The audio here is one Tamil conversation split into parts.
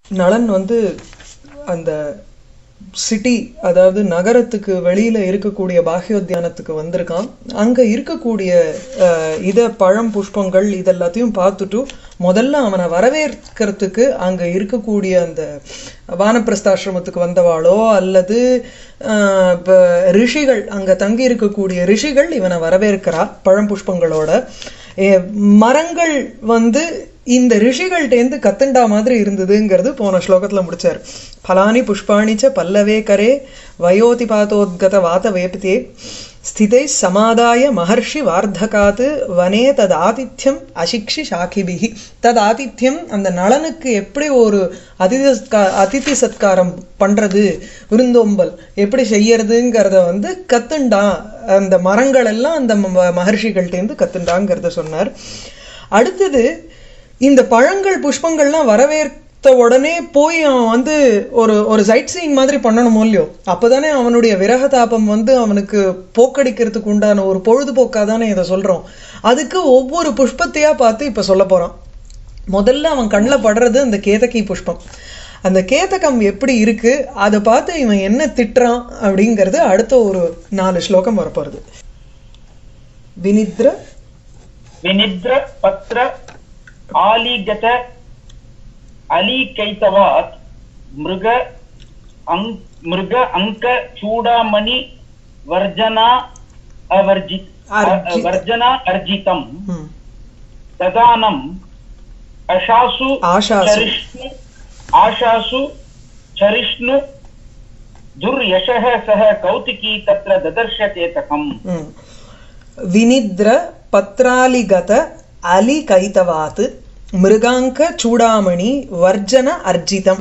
நளன் வந்து அந்த சிட்டி அதாவது நகரத்துக்கு வெளியில இருக்கக்கூடிய பாஹ்யோத்தியானத்துக்கு வந்திருக்கான் அங்க இருக்கக்கூடிய அஹ், இத பழம் புஷ்பங்கள் இதெல்லாத்தையும் பார்த்துட்டு முதல்ல அவனை வரவேற்கிறதுக்கு அங்க இருக்கக்கூடிய அந்த வானப்பிரஸ்தாசிரமத்துக்கு வந்தவாளோ அல்லது அஹ், இப்ப ரிஷிகள் அங்க தங்கி இருக்கக்கூடிய ரிஷிகள் இவனை வரவேற்கிறா பழம் புஷ்பங்களோட ஏ, மரங்கள் வந்து இந்த ரிஷிகள்டேந்து கத்துண்டா மாதிரி இருந்ததுங்கிறது போன ஸ்லோகத்துல முடிச்சார் பலானி புஷ்பாணிச்ச பல்லவே கரே வயோதி பாத்தோத்கத வாத வேபித்தே ஸ்திதை சமாதாய மகர்ஷி வார்த்தகாத் வனே தத் ஆதித்யம் அசிக்ஷி சாக்கிபிகி தத் ஆதித்யம் அந்த நளனுக்கு எப்படி ஒரு அதிதி சத்கா- அதிதி சத்காரம் பண்றது விருந்தோம்பல் எப்படி செய்யறதுங்கிறத வந்து கத்துண்டா அந்த மரங்கள் எல்லாம் அந்த ம- மகர்ஷிகள்டேந்து கத்துண்டாங்கிறத சொன்னார் அடுத்தது இந்த பழங்கள் புஷ்பங்கள்லாம் வரவேற்க உடனே போய் அவன் வந்து ஒரு ஒரு சைட் சீயிங் மாதிரி பண்ணணுமோ இல்லையோ அப்பதானே அவனுடைய விரக தாபம் வந்து அவனுக்கு போக்கடிக்கிறதுக்கு உண்டான ஒரு பொழுதுபோக்கா தானே இதை சொல்றோம் அதுக்கு ஒவ்வொரு புஷ்பத்தையா பார்த்து இப்ப சொல்ல போறான் முதல்ல அவன் கண்ணில் படுறது அந்த கேதகி புஷ்பம் அந்த கேதகம் எப்படி இருக்கு அதை பார்த்து இவன் என்ன திட்டுறான் அப்படிங்கிறது அடுத்த ஒரு நாலு ஸ்லோகம் வரப்போறது வினித்ர विनिद्र पत्र आलिगत अलीकैतवात् मृग अङ् मृग अङ्क चूडामणि वर्जना अवर्जि अर्जि- वर्जना अर्जितम् ம், ददानम् अशासु आशासु। चरिष्णु आशासु चरिष्णु दुर्यशः सह कौतिकी तत्र ददर्श चेतकम् ம். வினித்ர பத்ராலிகத அலி கைத்தவாத் மிருகாங்க சூடாமணி வர்ஜன அர்ஜிதம்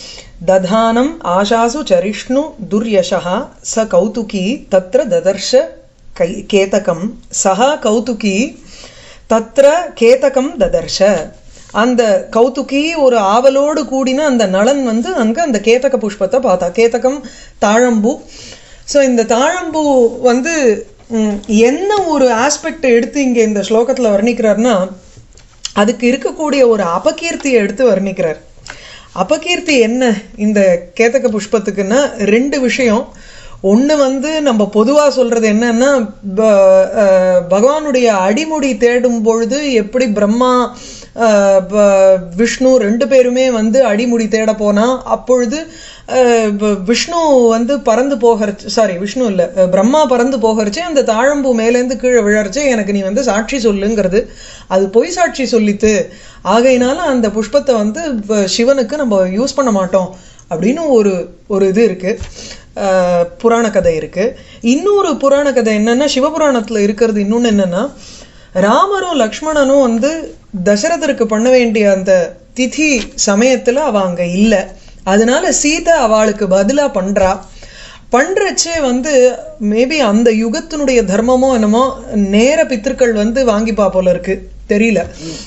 ததானம் ஆசாசு சரிஷ்ணு துர்யசः ச கௌதுகி தத்ர ததர்ஷ கை கேதகம் சஹா கௌதுகி தத்ர கேதகம் ததர்ஷ அந்த கௌதுகி ஒரு ஆவலோடு கூடின அந்த நளன் வந்து அங்க அந்த கேதக புஷ்பத்தை பார்த்தா கேதகம் தாழம்பூ ஸோ இந்த தாழம்பூ வந்து ம், என்ன ஒரு ஆஸ்பெக்ட் எடுத்து இங்க இந்த ஸ்லோகத்துல வர்ணிக்கிறார்னா அதுக்கு இருக்கக்கூடிய ஒரு அபகீர்த்தியை எடுத்து வர்ணிக்கிறார் அபகீர்த்தி என்ன இந்த கேதக புஷ்பத்துக்குன்னா ரெண்டு விஷயம் ஒண்ணு வந்து நம்ம பொதுவா சொல்றது என்னன்னா ப- அஹ், பகவானுடைய அடிமுடி தேடும் பொழுது எப்படி பிரம்மா அஹ், ப- விஷ்ணு ரெண்டு பேருமே வந்து அடிமுடி தேட போனா அப்பொழுது அஹ், ப- விஷ்ணு வந்து பறந்து போகிறச்சு சாரி விஷ்ணு இல்ல அஹ், பிரம்மா பறந்து போகிறச்சு அந்த தாழம்பூ மேலேருந்து கீழே விழறச்சு எனக்கு நீ வந்து சாட்சி சொல்லுங்கிறது அது பொய் சாட்சி சொல்லித்து ஆகையினால அந்த புஷ்பத்தை வந்து ப- சிவனுக்கு நம்ம யூஸ் பண்ண மாட்டோம் அப்படின்னு ஒரு ஒரு இது இருக்கு அஹ், புராண கதை இருக்கு இன்னொரு புராண கதை என்னன்னா சிவபுராணத்துல இருக்கிறது இன்னொன்னு என்னன்னா ராமரும் லக்ஷ்மணனும் வந்து தசரதருக்கு பண்ண வேண்டிய அந்த திதி சமயத்துல அவ அங்க இல்ல அதனால சீதை அவளுக்கு பதிலா பண்றா பண்றச்சே வந்து மேபி அந்த யுகத்தினுடைய தர்மமோ என்னமோ நேர பித்திருக்கள் வந்து வாங்கிப்பா போல இருக்கு தெரியல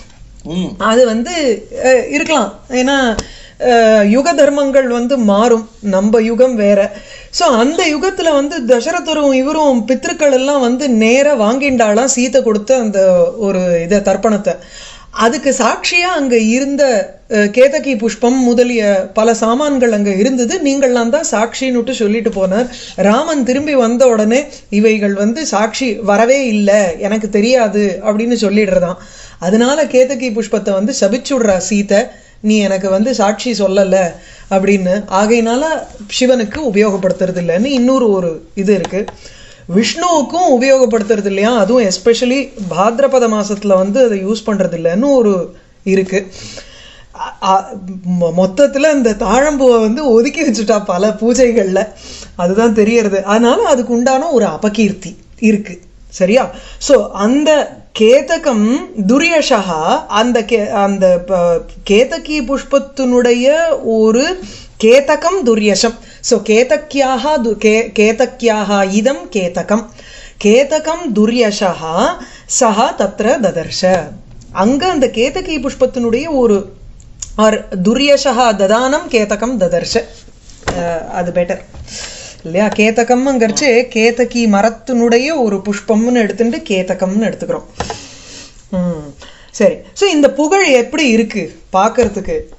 ம் அது வந்து அஹ், இருக்கலாம் ஏன்னா அஹ், யுக தர்மங்கள் வந்து மாறும் நம்ம யுகம் வேற சோ அந்த யுகத்துல வந்து தசரதரும் இவரும் பித்திருக்கள் எல்லாம் வந்து நேரா வாங்கிண்டாலாம் சீத்தை கொடுத்த அந்த ஒரு இத தர்ப்பணத்தை அதுக்கு சாட்சியா அங்க இருந்த அஹ், கேதகி புஷ்பம் முதலிய பல சாமான்கள் அங்க இருந்தது நீங்கள்லாம் தான் சாட்சின்னுட்டு சொல்லிட்டு போனார் ராமன் திரும்பி வந்த உடனே இவைகள் வந்து சாட்சி வரவே இல்லை எனக்கு தெரியாது அப்படின்னு சொல்லிடுறதாம் அதனால கேதகி புஷ்பத்தை வந்து சபிச்சுடுறா சீதை நீ எனக்கு வந்து சாட்சி சொல்லல அப்படின்னு ஆகையினால சிவனுக்கு உபயோகப்படுத்துறது இல்லைன்னு இன்னொரு ஒரு இது இருக்கு விஷ்ணுவுக்கும் உபயோகப்படுத்துறது இல்லையா அதுவும் எஸ்பெஷலி பாத்ரபத மாசத்துல வந்து அதை யூஸ் பண்றது இல்லைன்னு ஒரு இருக்கு அ- அ- மொ- மொத்தத்துல இந்த தாழம்பூவை வந்து ஒதுக்கி வச்சுட்டா பல பூஜைகள்ல அதுதான் தெரியறது அதனால அதுக்கு உண்டான ஒரு அபகீர்த்தி இருக்கு சரியா சோ அந்த கேதகம் துரியஷா அந்த கே அந்த ப- கேதகி புஷ்பத்தினுடைய ஒரு கேதகம் துரியஷம் சோ கேதக்கியாக து- கே கேதக்கியாக இதம் கேதகம் கேதகம் துரியஷா சஹா தத்ர ததர்ஷ அங்க அந்த கேதகி புஷ்பத்தினுடைய ஒரு ஆர் துரியஷா ததானம் கேதகம் ததர்ஷ அஹ், அது பெட்டர் இல்லையா கேதகம்ங்கிறச்சு கேதகி மரத்தினுடைய ஒரு புஷ்பம்னு எடுத்துட்டு கேதகம்னு எடுத்துக்கிறோம் ம் சரி சோ இந்த புகழ் எப்படி இருக்கு பார்க்கறதுக்கு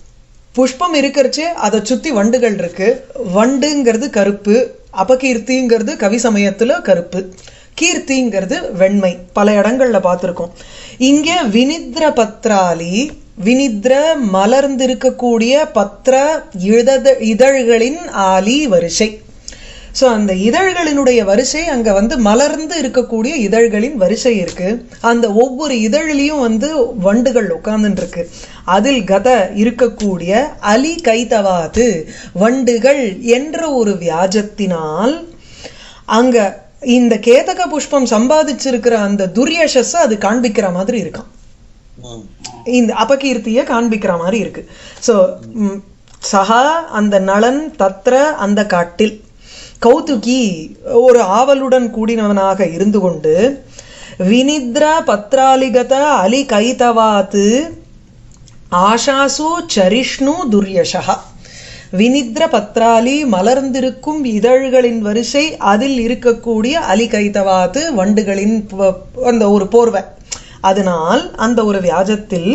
புஷ்பம் இருக்கிறச்சே அதை சுத்தி வண்டுகள் இருக்கு வண்டுங்கிறது கருப்பு அபகீர்த்திங்கிறது கவி சமயத்துல கருப்பு கீர்த்திங்கிறது வெண்மை பல இடங்கள்ல பார்த்திருக்கோம் இங்க வினித்ர பத்ராலி வினித்ர மலர்ந்திருக்கக்கூடிய பத்ர இதழ இதழ்களின் ஆலி வரிசை சோ அந்த இதழ்களினுடைய வரிசை அங்க வந்து மலர்ந்து இருக்கக்கூடிய இதழ்களின் வரிசை இருக்கு அந்த ஒவ்வொரு இதழிலையும் வந்து வண்டுகள் உட்கார்ந்துட்டு இருக்கு அதில் கத இருக்கக்கூடிய அலி கைதவாது வண்டுகள் என்ற ஒரு வியாஜத்தினால் அங்க இந்த கேதக புஷ்பம் சம்பாதிச்சிருக்கிற அந்த துரியசஸ் அது காண்பிக்கிற மாதிரி இருக்கான் ம். இந்த அபகீர்த்திய காண்பிக்கிற மாதிரி இருக்கு சோ சஹா அந்த நளன் தத்ர அந்த காட்டில் கௌதுகி ஒரு ஆவலுடன் கூடினவனாக இருந்து கொண்டு வினித்ர பத்ராலிகத அலி கைதவாத்து ஆஷாசு சரிஷ்ணு துர்யஷா வினித்ர பத்ராலி மலர்ந்திருக்கும் இதழ்களின் வரிசை அதில் இருக்கக்கூடிய அலி கைதவாத்து வண்டுகளின் ப- அந்த ஒரு போர்வை அதனால் அந்த ஒரு வியாஜத்தில்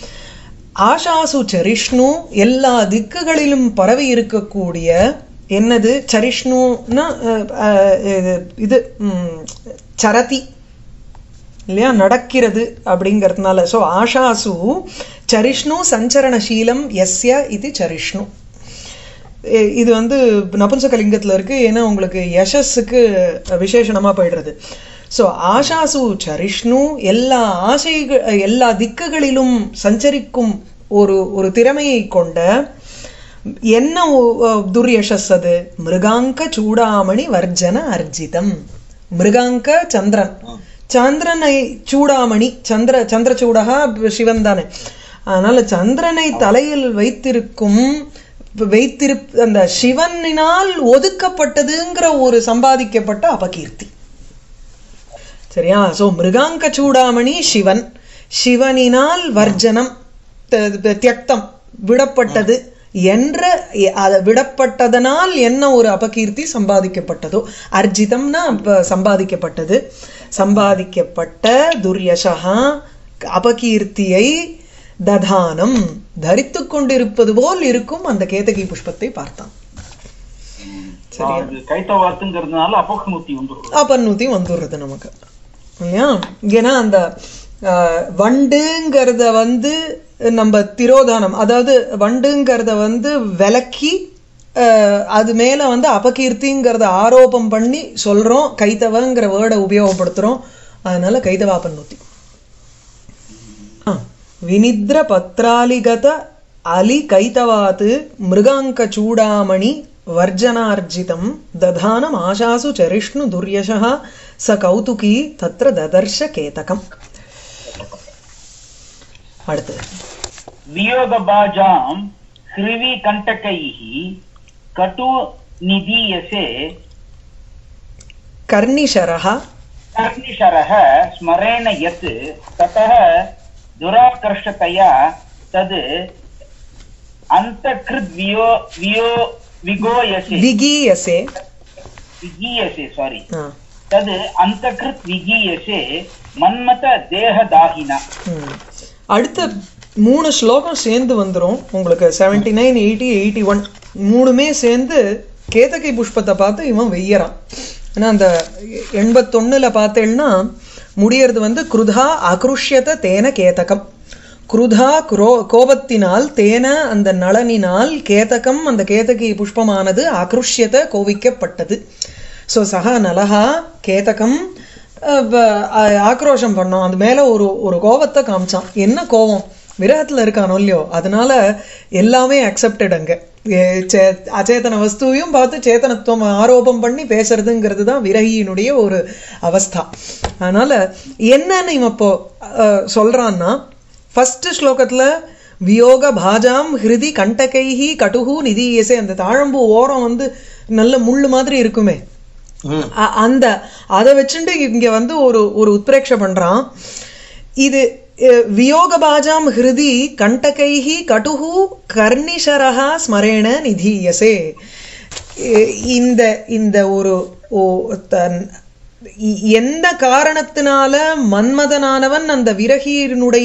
ஆஷாசு சரிஷ்ணு எல்லா திக்குகளிலும் பரவி இருக்கக்கூடிய என்னது சரிஷ்ணுன்னா அஹ், அஹ், இது- இது ம், சரதி இல்லையா நடக்கிறது அப்படிங்கிறதுனால சோ ஆஷாசு சரிஷ்ணு சஞ்சரணசீலம் எஸ்ய இது சரிஷ்ணு எ- இது வந்து நபும்சகலிங்கத்துல இருக்கு ஏன்னா உங்களுக்கு யசஸுக்கு விசேஷணமா போயிடுறது சோ ஆஷாசு சரிஷ்ணு எல்லா ஆசைகள் எல்லா திக்குகளிலும் சஞ்சரிக்கும் ஒரு ஒரு திறமையை கொண்ட என்ன ஒ- ஒ- துர்யசஸ் அது மிருகாங்க சூடாமணி வர்ஜன அர்ஜிதம் மிருகாங்க சந்திரன் சந்திரனை சூடாமணி சந்திர சந்திரச்சூடகா சிவன் தானே அதனால சந்திரனை தலையில் வைத்திருக்கும் வைத்திரு அந்த சிவனினால் ஒதுக்கப்பட்டதுங்கிற ஒரு சம்பாதிக்கப்பட்ட அபகீர்த்தி சரியா சோ மிருகாங்க சூடாமணி சிவன் சிவனினால் வர்ஜனம் த- த- தியக்தம் விடப்பட்டது என்ற எ- அது விடப்பட்டதனால் என்ன ஒரு அபகீர்த்தி சம்பாதிக்கப்பட்டதோ அர்ஜிதம்னா அப்ப சம்பாதிக்கப்பட்டது சம்பாதிக்கப்பட்ட துர்யசா அபகீர்த்தியை ததானம் தரித்துக் கொண்டிருப்பது போல் இருக்கும் அந்த கேதகி புஷ்பத்தை பார்த்தான் சரியா அது கைத்தவாத்துங்கிறதுனால அபோக்முத்தி வந்துடும் அப்பநூத்தி வந்துடுறது நமக்கு இல்லையா ஏன்னா அந்த ஆஹ், வண்டுங்கிறத வந்து நம்ம திரோதானம் அதாவது வண்டுங்கிறத வந்து விலக்கி ஆஹ், அது மேல வந்து அபகீர்த்திங்கிறத ஆரோபம் பண்ணி சொல்றோம் கைத்தவங்கிற வேர்டை உபயோகப்படுத்துறோம் அதனால கைதவா பன்னூத்தி வினித்ர பத்ராலிகத அலி கைதவாத் மிருகாங்க சூடாமணி வர்ஜனார்ஜிதம் ததானம் ஆஷாசு சரிஷ்ணு துர்யசः ச கௌதுகி தத்ர ததர்ஷ கேதகம் அடுத்து वियोगबाजां हृवि कण्टकैः कटु निदीयसे கர்ணிஷரः कर्निशरः स्मरेण यत् ततः दुराकर्षतया तद् अन्तकृद्वियो वियो विगोयसे விகீயசே विगीयसे सारी ஆ, तद् अन्तकृत् विगीयसे मन्मथ देहदाहिना ம். அடுத்த மூணு ஸ்லோகம் சேர்ந்து வந்துரும் உங்களுக்கு seventy nine eighty eighty one மூணுமே சேர்ந்து கேதகை புஷ்பத்தை பார்த்து இவன் வெய்யறான் ஏன்னா அந்த எண்பத்தொன்னுல பார்த்தேன்னா முடியறது வந்து குருதா அக்ருஷ்யத தேன கேதகம் குருதா குரோ கோபத்தினால் தேன அந்த நளனினால் கேதகம் அந்த கேதகி புஷ்பமானது ஆக்ருஷ்யத கோவிக்கப்பட்டது ஸோ சகா நலஹா கேதகம் அஹ், வ- அஹ், ஆக்ரோஷம் பண்ணோம் அது மேல ஒரு ஒரு கோபத்தை காமிச்சான் என்ன கோபம் விரகத்துல இருக்கானோ இல்லையோ அதனால எல்லாமே அக்செப்டட் அங்க ஏ- சே- அச்சேதன வஸ்துவையும் பார்த்து சேத்தனத்துவம் ஆரோபம் பண்ணி பேசுறதுங்கிறது தான் விரகியினுடைய ஒரு அவஸ்தா அதனால என்னன்னு இவன் இப்போ அஹ், சொல்றான்னா ஃபர்ஸ்ட் ஸ்லோகத்துல வியோக பாஜாம் ஹிருதி கண்டகைஹி கடுகு நிதியசே அந்த தாழம்பூ ஓரம் வந்து நல்ல முள்ளு மாதிரி இருக்குமே ம். அ- அந்த அதை வச்சுட்டு இங்க வந்து ஒரு ஒரு உத்பிரேட்ச பண்றான் இது அஹ், வியோகபாஜாம் ஹிருதி கண்டகைஹி கடுகு கர்ணிஷரஹா ஸ்மரேண நிதீயசே எ- இந்த இந்த ஒரு ஓ- தன் இ- எந்த காரணத்தினால மன்மதனானவன் அந்த விரகியினுடைய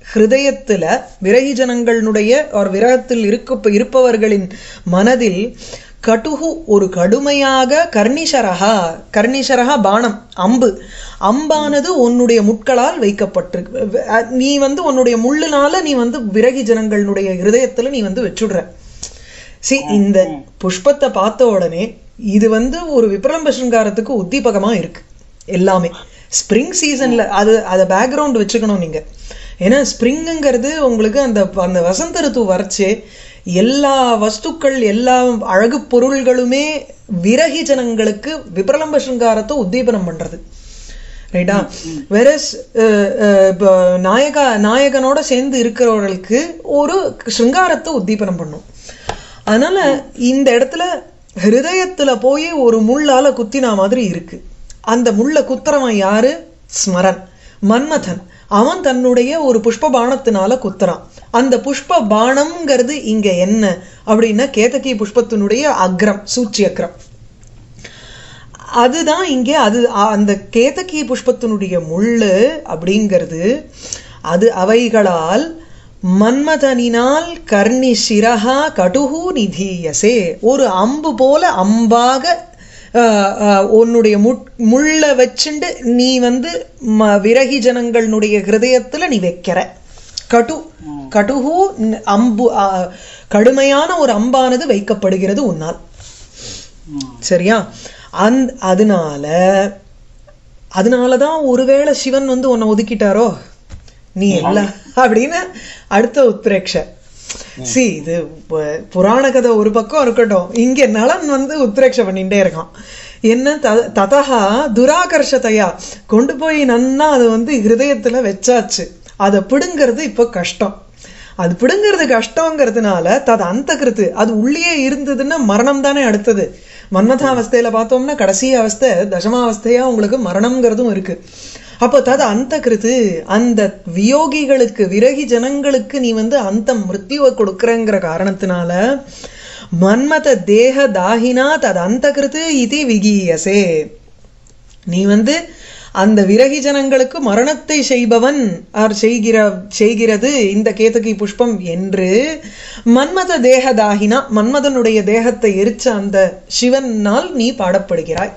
ஹிருதயத்துல விரகி ஜனங்களுடைய ஒரு விரகத்தில் இருக்க இருப்பவர்களின் மனதில் கடுகு ஒரு கடுமையாக கர்ணிஷரகா கர்ணிஷரகா பானம் அம்பு அம்பானது உன்னுடைய முட்களால் வைக்கப்பட்டிருக்கு அஹ் நீ வந்து உன்னுடைய முள்ளுனால நீ வந்து விரகி ஜனங்களுடைய ஹிருதயத்துல நீ வந்து வச்சுடுற சி இந்த புஷ்பத்தை பார்த்த உடனே இது வந்து ஒரு விப்ரலம்ப சிருங்காரத்துக்கு உத்தீபகமா இருக்கு எல்லாமே ஸ்ப்ரிங் சீசன்ல அது அதை பேக்ரவுண்ட் வச்சுக்கணும் நீங்க ஏன்னா ஸ்ப்ரிங்குங்கிறது உங்களுக்கு அந்த அந்த வசந்த ரித்து வரைச்சு எல்லா வஸ்துக்கள் எல்லா அழகு பொருள்களுமே விரகி ஜனங்களுக்கு விப்ரலம்ப சிருங்காரத்தை உத்தீபனம் பண்றது ரைட்டா வெரஸ் இப்போ நாயகா நாயகனோட சேர்ந்து இருக்கிறவர்களுக்கு ஒரு சிருங்காரத்தை உத்தீபனம் பண்ணும் அதனால இந்த இடத்துல ஹிருதயத்துல போய் ஒரு முள்ளால குத்தினா மாதிரி இருக்கு அந்த முள்ள குத்துறவன் யாரு ஸ்மரன் மன்மதன் அவன் தன்னுடைய ஒரு புஷ்ப பாணத்தினால குத்துறான் அந்த புஷ்ப பாணம்ங்கிறது இங்க என்ன அப்படின்னா கேதகி புஷ்பத்தினுடைய அக்ரம் சூச்சி அக்ரம் அதுதான் இங்கே அது அ- அந்த கேதகி புஷ்பத்தினுடைய முள்ளு அப்படிங்கிறது அது அவைகளால் மன்மதனினால் கர்ணி சிரஹா கடுகு நிதீயசே ஒரு அம்பு போல அம்பாக அஹ், அஹ், உன்னுடைய முட் முள்ள வச்சுண்டு நீ வந்து ம- விரகி ஜனங்களுடைய ஹிருதயத்துல நீ வைக்கிற கடு கடுகு ந- அம்பு அஹ், கடுமையான ஒரு அம்பானது வைக்கப்படுகிறது உன்னால் சரியா அந் அதனால அதனாலதான் ஒருவேளை சிவன் வந்து உன்னை ஒதுக்கிட்டாரோ நீ இல்ல அப்படின்னு அடுத்த உத்ரேக்ஷ சி இது பு- புராண கதை ஒரு பக்கம் இருக்கட்டும் இங்க நலன் வந்து உத்ரேக்ஷ பண்ணிட்டே இருக்கான் என்ன த- ததா துராகர்ஷதையா கொண்டு போய் நன்னா அதை வந்து ஹிருதயத்துல வச்சாச்சு அதை பிடுங்கிறது இப்போ கஷ்டம் அது பிடுங்கிறது கஷ்டங்கிறதுனால தது அந்த அது உள்ளே இருந்ததுன்னா மரணம் தானே அடுத்தது மன்மதாவஸ்தையில பார்த்தோம்னா கடைசி அவஸ்தை தசமாவஸ்தையா உங்களுக்கு மரணம்ங்கிறதும் இருக்கு அப்போ தது அந்த அந்த வியோகிகளுக்கு விரகி ஜனங்களுக்கு நீ வந்து அந்த மிருத்யுவை கொடுக்கறங்கிற காரணத்தினால மன்மத தேக தாகினா தது அந்த இது விகீயசே நீ வந்து அந்த விரகி ஜனங்களுக்கு மரணத்தை செய்பவன் ஆர் செய்கிற செய்கிறது இந்த கேதகி புஷ்பம் என்று மன்மத தேகதாகினா மன்மதனுடைய தேகத்தை எரிச்ச அந்த சிவனால் நீ பாடப்படுகிறாய்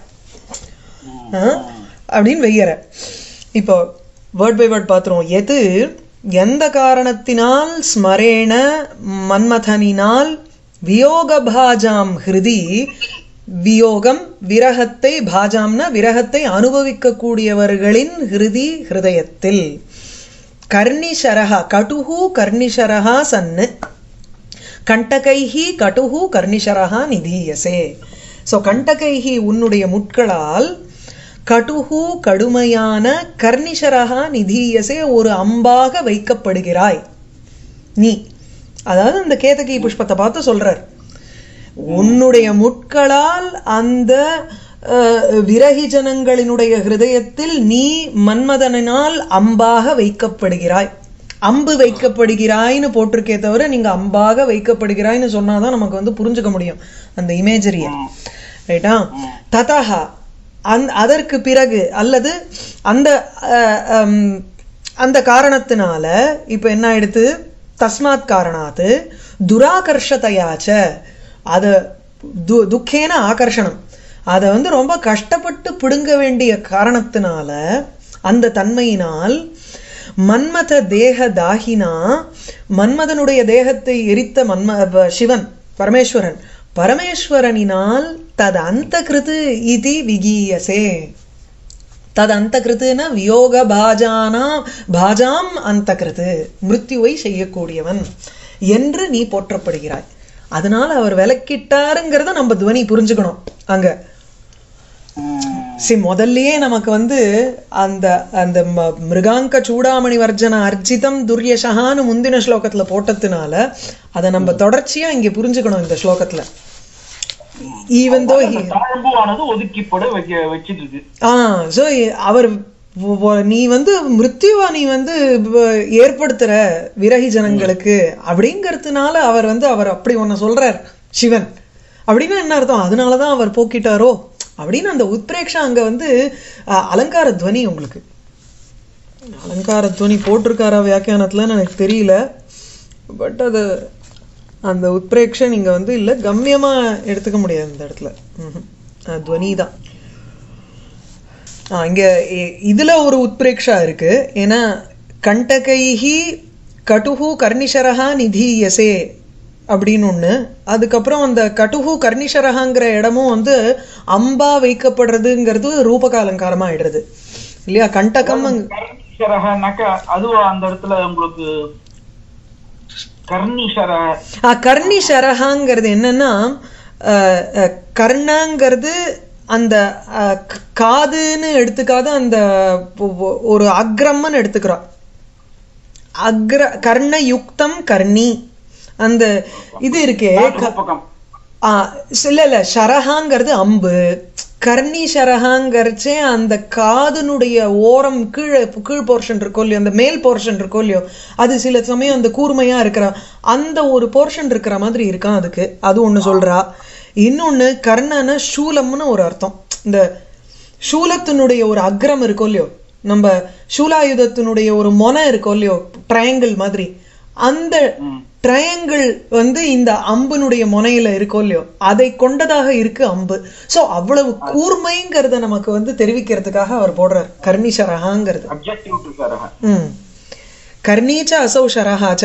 ஆ? அப்படின்னு வெய்யற இப்போ வேர்ட் பை வேர்ட் பார்த்துருவோம் எது எந்த காரணத்தினால் ஸ்மரேண மன்மதனினால் வியோகபாஜாம் ஹிருதி வியோகம் விரகத்தை பாஜாம்னா விரகத்தை அனுபவிக்கக்கூடியவர்களின் ஹிருதி ஹிருதயத்தில் கர்ணிஷரஹா கடுகு கர்ணிஷரஹா சன்னு கண்டகைஹி கடுகு கர்ணிஷரஹா நிதீயசே ஸோ கண்டகைஹி உன்னுடைய முட்களால் கடுகு கடுமையான கர்ணிஷரஹா நிதீயசே ஒரு அம்பாக வைக்கப்படுகிறாய் நீ அதாவது அந்த கேதகி புஷ்பத்தை பார்த்து சொல்றார் உன்னுடைய முட்களால் அந்த அஹ், விரகி ஜனங்களினுடைய ஹிருதயத்தில் நீ மன்மதனினால் அம்பாக வைக்கப்படுகிறாய் அம்பு வைக்கப்படுகிறாய்னு போட்டிருக்கே தவிர நீங்க அம்பாக வைக்கப்படுகிறாய்னு சொன்னாதான் நமக்கு வந்து புரிஞ்சுக்க முடியும் அந்த இமேஜரிய ரைட்டா ததா அந் அதற்கு பிறகு அல்லது அந்த அஹ், ஹம், அந்த காரணத்தினால இப்ப என்ன ஆயிடுத்து தஸ்மாத் காரணாத்து துராகர்ஷதையாச்ச அத து துக்கேன ஆகர்ஷணம் அதை வந்து ரொம்ப கஷ்டப்பட்டு பிடுங்க வேண்டிய காரணத்தினால அந்த தன்மையினால் மன்மத தேக தாகினா மன்மதனுடைய தேகத்தை எரித்த மன்ம ப- சிவன் பரமேஸ்வரன் பரமேஸ்வரனினால் தது அந்த கிருது இது விகீயசே தது அந்த கிருத்துனா வியோக பாஜானா பாஜாம் அந்த கிருத்து மிருத்யுவை செய்யக்கூடியவன் என்று நீ போற்றப்படுகிறாய் அதனால அவர் விலக்கிட்டாருங்கிறத நம்ம துவனி புரிஞ்சுக்கணும் அங்க சி முதல்லயே நமக்கு வந்து அந்த அந்த ம- மிருகாங்க சூடாமணி வர்ஜன அர்ஜிதம் துர்யசகான்னு முந்தின ஸ்லோகத்துல போட்டதுனால அதை நம்ம தொடர்ச்சியா இங்க புரிஞ்சுக்கணும் இந்த ஸ்லோகத்துல ஈவன் தோ அந்த தாழ்வுவானது ஒதுக்கிப்பட வைக்க வச்சிட்டு இருக்கு ஆ ஸோ அவர் ஒ- ஒ- நீ வந்து மிருத்யுவா நீ வந்து வ- ஏற்படுத்துற விரகி ஜனங்களுக்கு அப்படிங்கிறதுனால அவர் வந்து அவர் அப்படி ஒன்ன சொல்றார் சிவன் அப்படின்னா என்ன அர்த்தம் அதனாலதான் அவர் போக்கிட்டாரோ அப்படின்னு அந்த உத்பிரேக்ஷா அங்க வந்து அ, அலங்கார துவனி உங்களுக்கு அலங்கார துணி போட்டிருக்காரா வியாக்கியானத்துலன்னு எனக்கு தெரியல பட் அது அந்த உத்பிரேக்ஷன் இங்க வந்து இல்ல கம்யமா எடுத்துக்க முடியாது இந்த இடத்துல ம்ஹும். அஹ் துவனி தான் ஆ, இங்க இ- இதுல ஒரு உத்பிரேக்ஷா இருக்கு ஏன்னா கண்டகைஹி கட்டுஹு கர்ணிஷரஹா நிதீயசே அப்படின்னு ஒண்ணு அதுக்கப்புறம் அந்த கட்டுஹு கர்ணிஷரஹாங்கிற இடமும் வந்து அம்பா வைக்கப்படுறதுங்கிறது ரூபக அலங்காரமா ஆயிடுறது இல்லையா கண்டகம் கர்ணீஸ்வரகனாக்கா அதுவா அந்த இடத்துல உங்களுக்கு கர்ணீஸ்வர ஆ, கர்ணிஷரஹாங்கிறது என்னன்னா அஹ், அஹ், கர்ணங்கிறது அந்த அஹ், க- காதுன்னு எடுத்துக்காத அந்த ஒ- ஒ- ஒரு அக்ரம்னு எடுத்துக்கிறோம் அக்ர கர்ண யுக்தம் கர்ணி அந்த இது இருக்கே க- பக்கம் ஆ, இல்ல இல்ல ஷரஹாங்கிறது அம்பு கர்ணி ஷரஹாங்கிறச்சே அந்த காதுனுடைய ஓரம் கீழே கீழ் போர்ஷன் இருக்கோ இல்லையோ அந்த மேல் போர்ஷன் இருக்கோ இல்லையோ அது சில சமயம் அந்த கூர்மையா இருக்கிற அந்த ஒரு போர்ஷன் இருக்கிற மாதிரி இருக்கான் அதுக்கு அது ஒண்ணு சொல்றா இன்னொன்னு கர்ணன சூலம்னு ஒரு அர்த்தம் இந்த சூலத்தினுடைய ஒரு அக்ரம் இருக்கோ இல்லையோ நம்ம சூலாயுதத்தினுடைய ஒரு மொனை இருக்கோ இல்லையோ ட்ரையாங்கிள் மாதிரி அந்த ட்ரையாங்கிள் வந்து இந்த அம்புனுடைய முனையில இருக்கோ இல்லையோ அதை கொண்டதாக இருக்கு அம்பு சோ அவ்வளவு கூர்மைங்கிறத நமக்கு வந்து தெரிவிக்கிறதுக்காக அவர் போடுறார் கர்ணிஷரஹாங்கிறது அப்ஜெக்டிவ் ட்ரிகரக ம் கர்ணீச்ச அசௌ ஷரஹாச்ச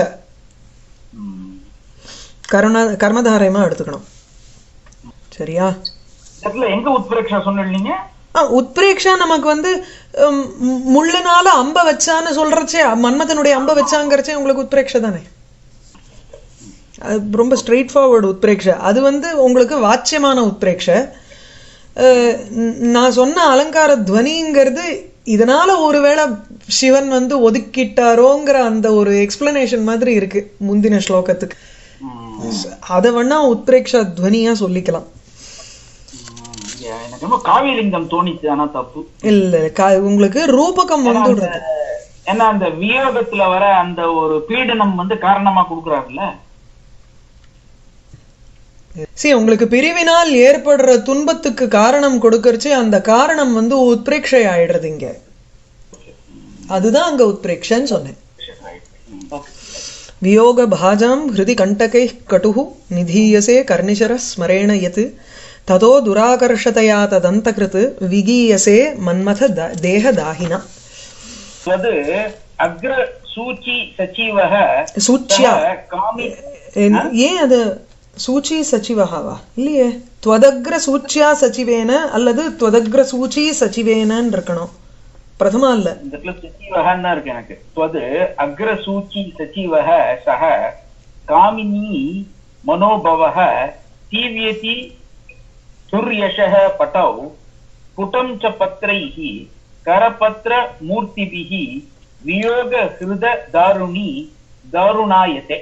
கருணா கர்மதாரயமா எடுத்துக்கணும் சரியா இடத்துல எங்க உத்பிரேக்ஷா சொன்னீங்க ஆ, உத்பிரேக்ஷா நமக்கு வந்து உம், மு- முள்ளுனால அம்ப வச்சான்னு சொல்றச்சே மன்மதனுடைய அம்ப வச்சாங்கிறச்சே உங்களுக்கு உத்பிரேக்ஷா தானே அது ரொம்ப ஸ்ட்ரெயிட் ஃபார்வர்டு உத்பிரேக்ஷா அது வந்து உங்களுக்கு வாச்சியமான உத்பிரேக்ஷா அஹ், ந- நான் சொன்ன அலங்கார துவனிங்கிறது இதனால ஒருவேளை சிவன் வந்து ஒதுக்கிட்டாரோங்கிற அந்த ஒரு எக்ஸ்பிளனேஷன் மாதிரி இருக்கு முந்தின ஸ்லோகத்துக்கு அதை வேணா உத்பிரேக்ஷா துவனியா சொல்லிக்கலாம் எனக்கு ரொம்ப காவியலிங்கம் தோணிச்சு ஆனா தப்பு இல்ல கா- உங்களுக்கு ரூபகம் ஏன்னா வந்து அந்த- ஏன்னா அந்த வியோகத்துல வர அந்த ஒரு பீடனம் வந்து காரணமா கொடுக்குறாருல்ல சரி உங்களுக்கு பிரிவினால் ஏற்படுற துன்பத்துக்கு காரணம் கொடுக்கறச்சு அந்த காரணம் வந்து உத்பிரேக்ஷை ஆயிடுறது இங்க அதுதான் அங்க உத்பிரேக்ஷன்னு சொன்னேன் வியோக பாஜாம் ஹிருதி கண்டகை கட்டுஹு நிதீயசே கர்ணிஷர ஸ்மரேண யத் ததோ துராகர்ஷதையா ததந்தகிருத் விகீயசே மன்மத த- தேகதாஹினா அது அக்ர சூச்சி சச்சிவக சூச்சியா சக காமி என்ன- ஏன் அது சூச்சி சச்சிவஹாவா இல்லையே துவதக்ர சூச்சியா சச்சிவேன அல்லது துவதக்ர சூச்சி சச்சிவேனன்னு இருக்கணும் பிரதமா இல்ல இந்த இடத்துல சச்சிவகன்னு தான் இருக்கு எனக்கு துவது அக்ர சூச்சி சச்சிவக சக காமினி மனோபவக தீவியதி துர்யஷः பட்டौ புடம் ச பத்ரைः கரபத்ர மூர்த்திபிः வியோக ஹிருத தாருணி தாருணாயதே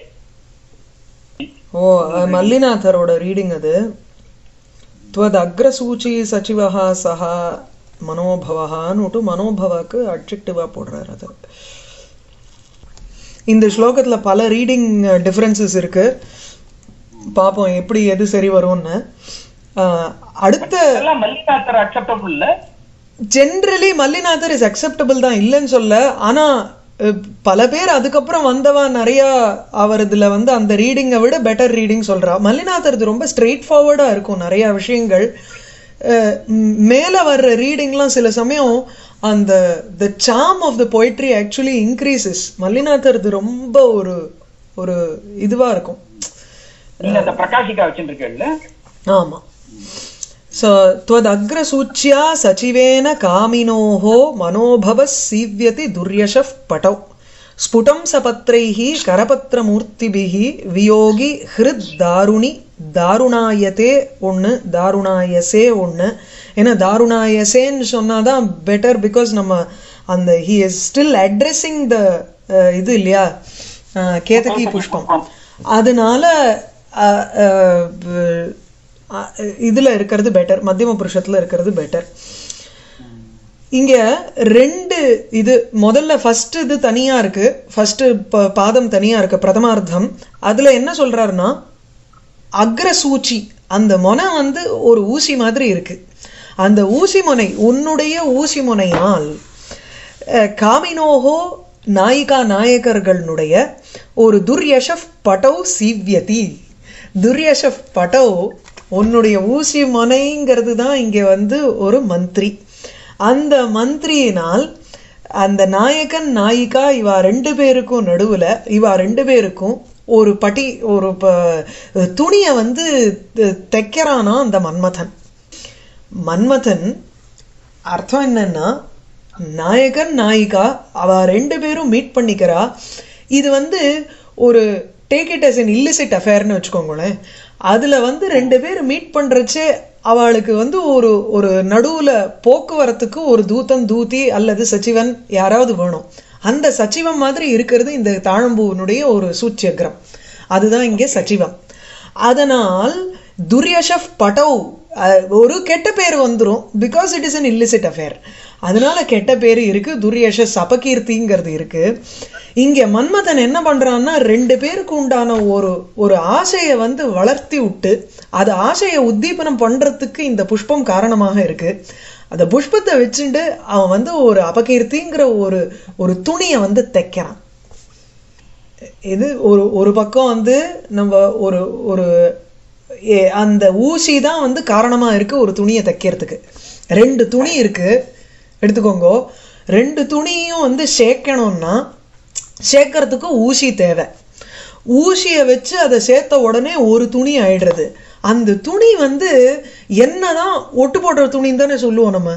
ஓ அஹ், மல்லிநாதரோட ரீடிங் அது துவத் அக்ரசூச்சி சச்சிவஹா சஹா மனோபவஹான்னு மனோபவக்கு அட்ஜெக்டிவா போடுறாரு அது இந்த ஸ்லோகத்துல பல ரீடிங் டிஃபரன்சஸ் இருக்கு பாப்போம் எப்படி எது சரி வரும்னு அஹ், அடுத்த இதெல்லாம் மல்லிகாத்தர் அக்செப்டபிள் இல்ல ஜென்ரலி மல்லிநாதர் இஸ் அக்செப்டபிள் தான் இல்லைன்னு சொல்ல ஆனா அஹ், பல பேர் அதுக்கப்புறம் வந்தவா நிறைய அவர் இதுல வந்து அந்த ரீடிங்கை விட பெட்டர் ரீடிங் சொல்றா மல்லிநாதர் இது ரொம்ப ஸ்ட்ரெயிட் ஃபார்வர்டா இருக்கும் நிறைய விஷயங்கள் அஹ், ம், மேல வர்ற ரீடிங்லாம் சில சமயம் அந்த the sum of the poetry actually increases Mallinathar இது ரொம்ப ஒரு ஒரு இதுவா இருக்கும் நீங்க அந்த பிரகாஷிகா வச்சுருக்கீங்கல்ல ஆமா स त्वदग्रसूच्या सचिवेन कामिनोः मनोभवः सीव्यति दुर्यशः पटौ स्फुटं सपत्रैः करपत्रमूर्तिभिः वियोगि हृद्दारुणि தாருணாயத்தே ஒன்று தாருணாயசே ஒன்று ஏன்னா தாருணாயசேன்னு சொன்னாதான் பெட்டர் பிகாஸ் நம்ம அந்த he is still addressing the இது இல்லையா அஹ், கேதகி புஷ்பம் அதனால அஹ், அஹ், அஹ், இதுல இருக்கிறது பெட்டர் மத்தியம புருஷத்துல இருக்கிறது பெட்டர் இங்க ரெண்டு இது முதல்ல ஃபர்ஸ்ட் இது தனியா இருக்கு ஃபர்ஸ்ட் பாதம் தனியா இருக்கு பிரதமார்த்தம் அதுல என்ன சொல்றாருன்னா அக்ரசூச்சி அந்த முனை வந்து ஒரு ஊசி மாதிரி இருக்கு அந்த ஊசி முனை உன்னுடைய ஊசி முனையால் அஹ், காமினோகோ நாயிகா நாயகர்களுடைய ஒரு துர்யஷப் பட்டவ் சீவ்யதி துர்யஷப் பட்டவ் உன்னுடைய ஊசி மனைங்கிறது தான் இங்கே வந்து ஒரு மந்திரி அந்த மந்திரியினால் அந்த நாயகன் நாயிகா இவா ரெண்டு பேருக்கும் நடுவுல இவா ரெண்டு பேருக்கும் ஒரு பட்டி ஒரு ப- துணியை வந்து த- தைக்கிறானா அந்த மன்மதன் மன்மதன் அர்த்தம் என்னன்னா நாயகன் நாயிகா அவ ரெண்டு பேரும் மீட் பண்ணிக்கிறா இது வந்து ஒரு take it as an illicit அஃபேர்னு வச்சுக்கோங்களேன் அதுல வந்து ரெண்டு பேர் மீட் பண்றச்சே அவளுக்கு வந்து ஒரு ஒரு நடுவுல போக்குவரத்துக்கு ஒரு தூதன் தூதி அல்லது சச்சிவன் யாராவது வேணும் அந்த சச்சிவம் மாதிரி இருக்கிறது இந்த தாழம்பூவினுடைய ஒரு சூச்சியக்ரம் அதுதான் இங்கே சச்சிவம் அதனால் துர்யஷப் பட்டவ் அஹ், ஒரு கெட்ட பேர் வந்துரும் because it is an illicit affair அதனால கெட்ட பேர் இருக்கு துர்யஷஸ் அபகீர்த்திங்கிறது இருக்கு இங்க மன்மதன் என்ன பண்றான்னா ரெண்டு பேருக்கு உண்டான ஒரு ஒரு ஆசையை வந்து வளர்த்தி விட்டு அது ஆசையை உத்தீபனம் பண்றதுக்கு இந்த புஷ்பம் காரணமாக இருக்கு அந்த புஷ்பத்தை வச்சுட்டு அவன் வந்து ஒரு அபகீர்த்திங்கிற ஒரு ஒரு துணியை வந்து தைக்கிறான் இது ஒரு ஒரு பக்கம் வந்து நம்ம ஒரு ஒரு ஏ- அந்த ஊசி தான் வந்து காரணமா இருக்கு ஒரு துணியை தைக்கிறதுக்கு ரெண்டு துணி இருக்கு எடுத்துக்கோங்க ரெண்டு துணியும் வந்து சேர்க்கணும்னா சேர்க்கறதுக்கு ஊசி தேவை ஊசியை வச்சு அதை சேர்த்த உடனே ஒரு துணி ஆயிடுறது அந்த துணி வந்து என்னதான் ஒட்டு போடுற துணின்னு தானே சொல்லுவோம் நம்ம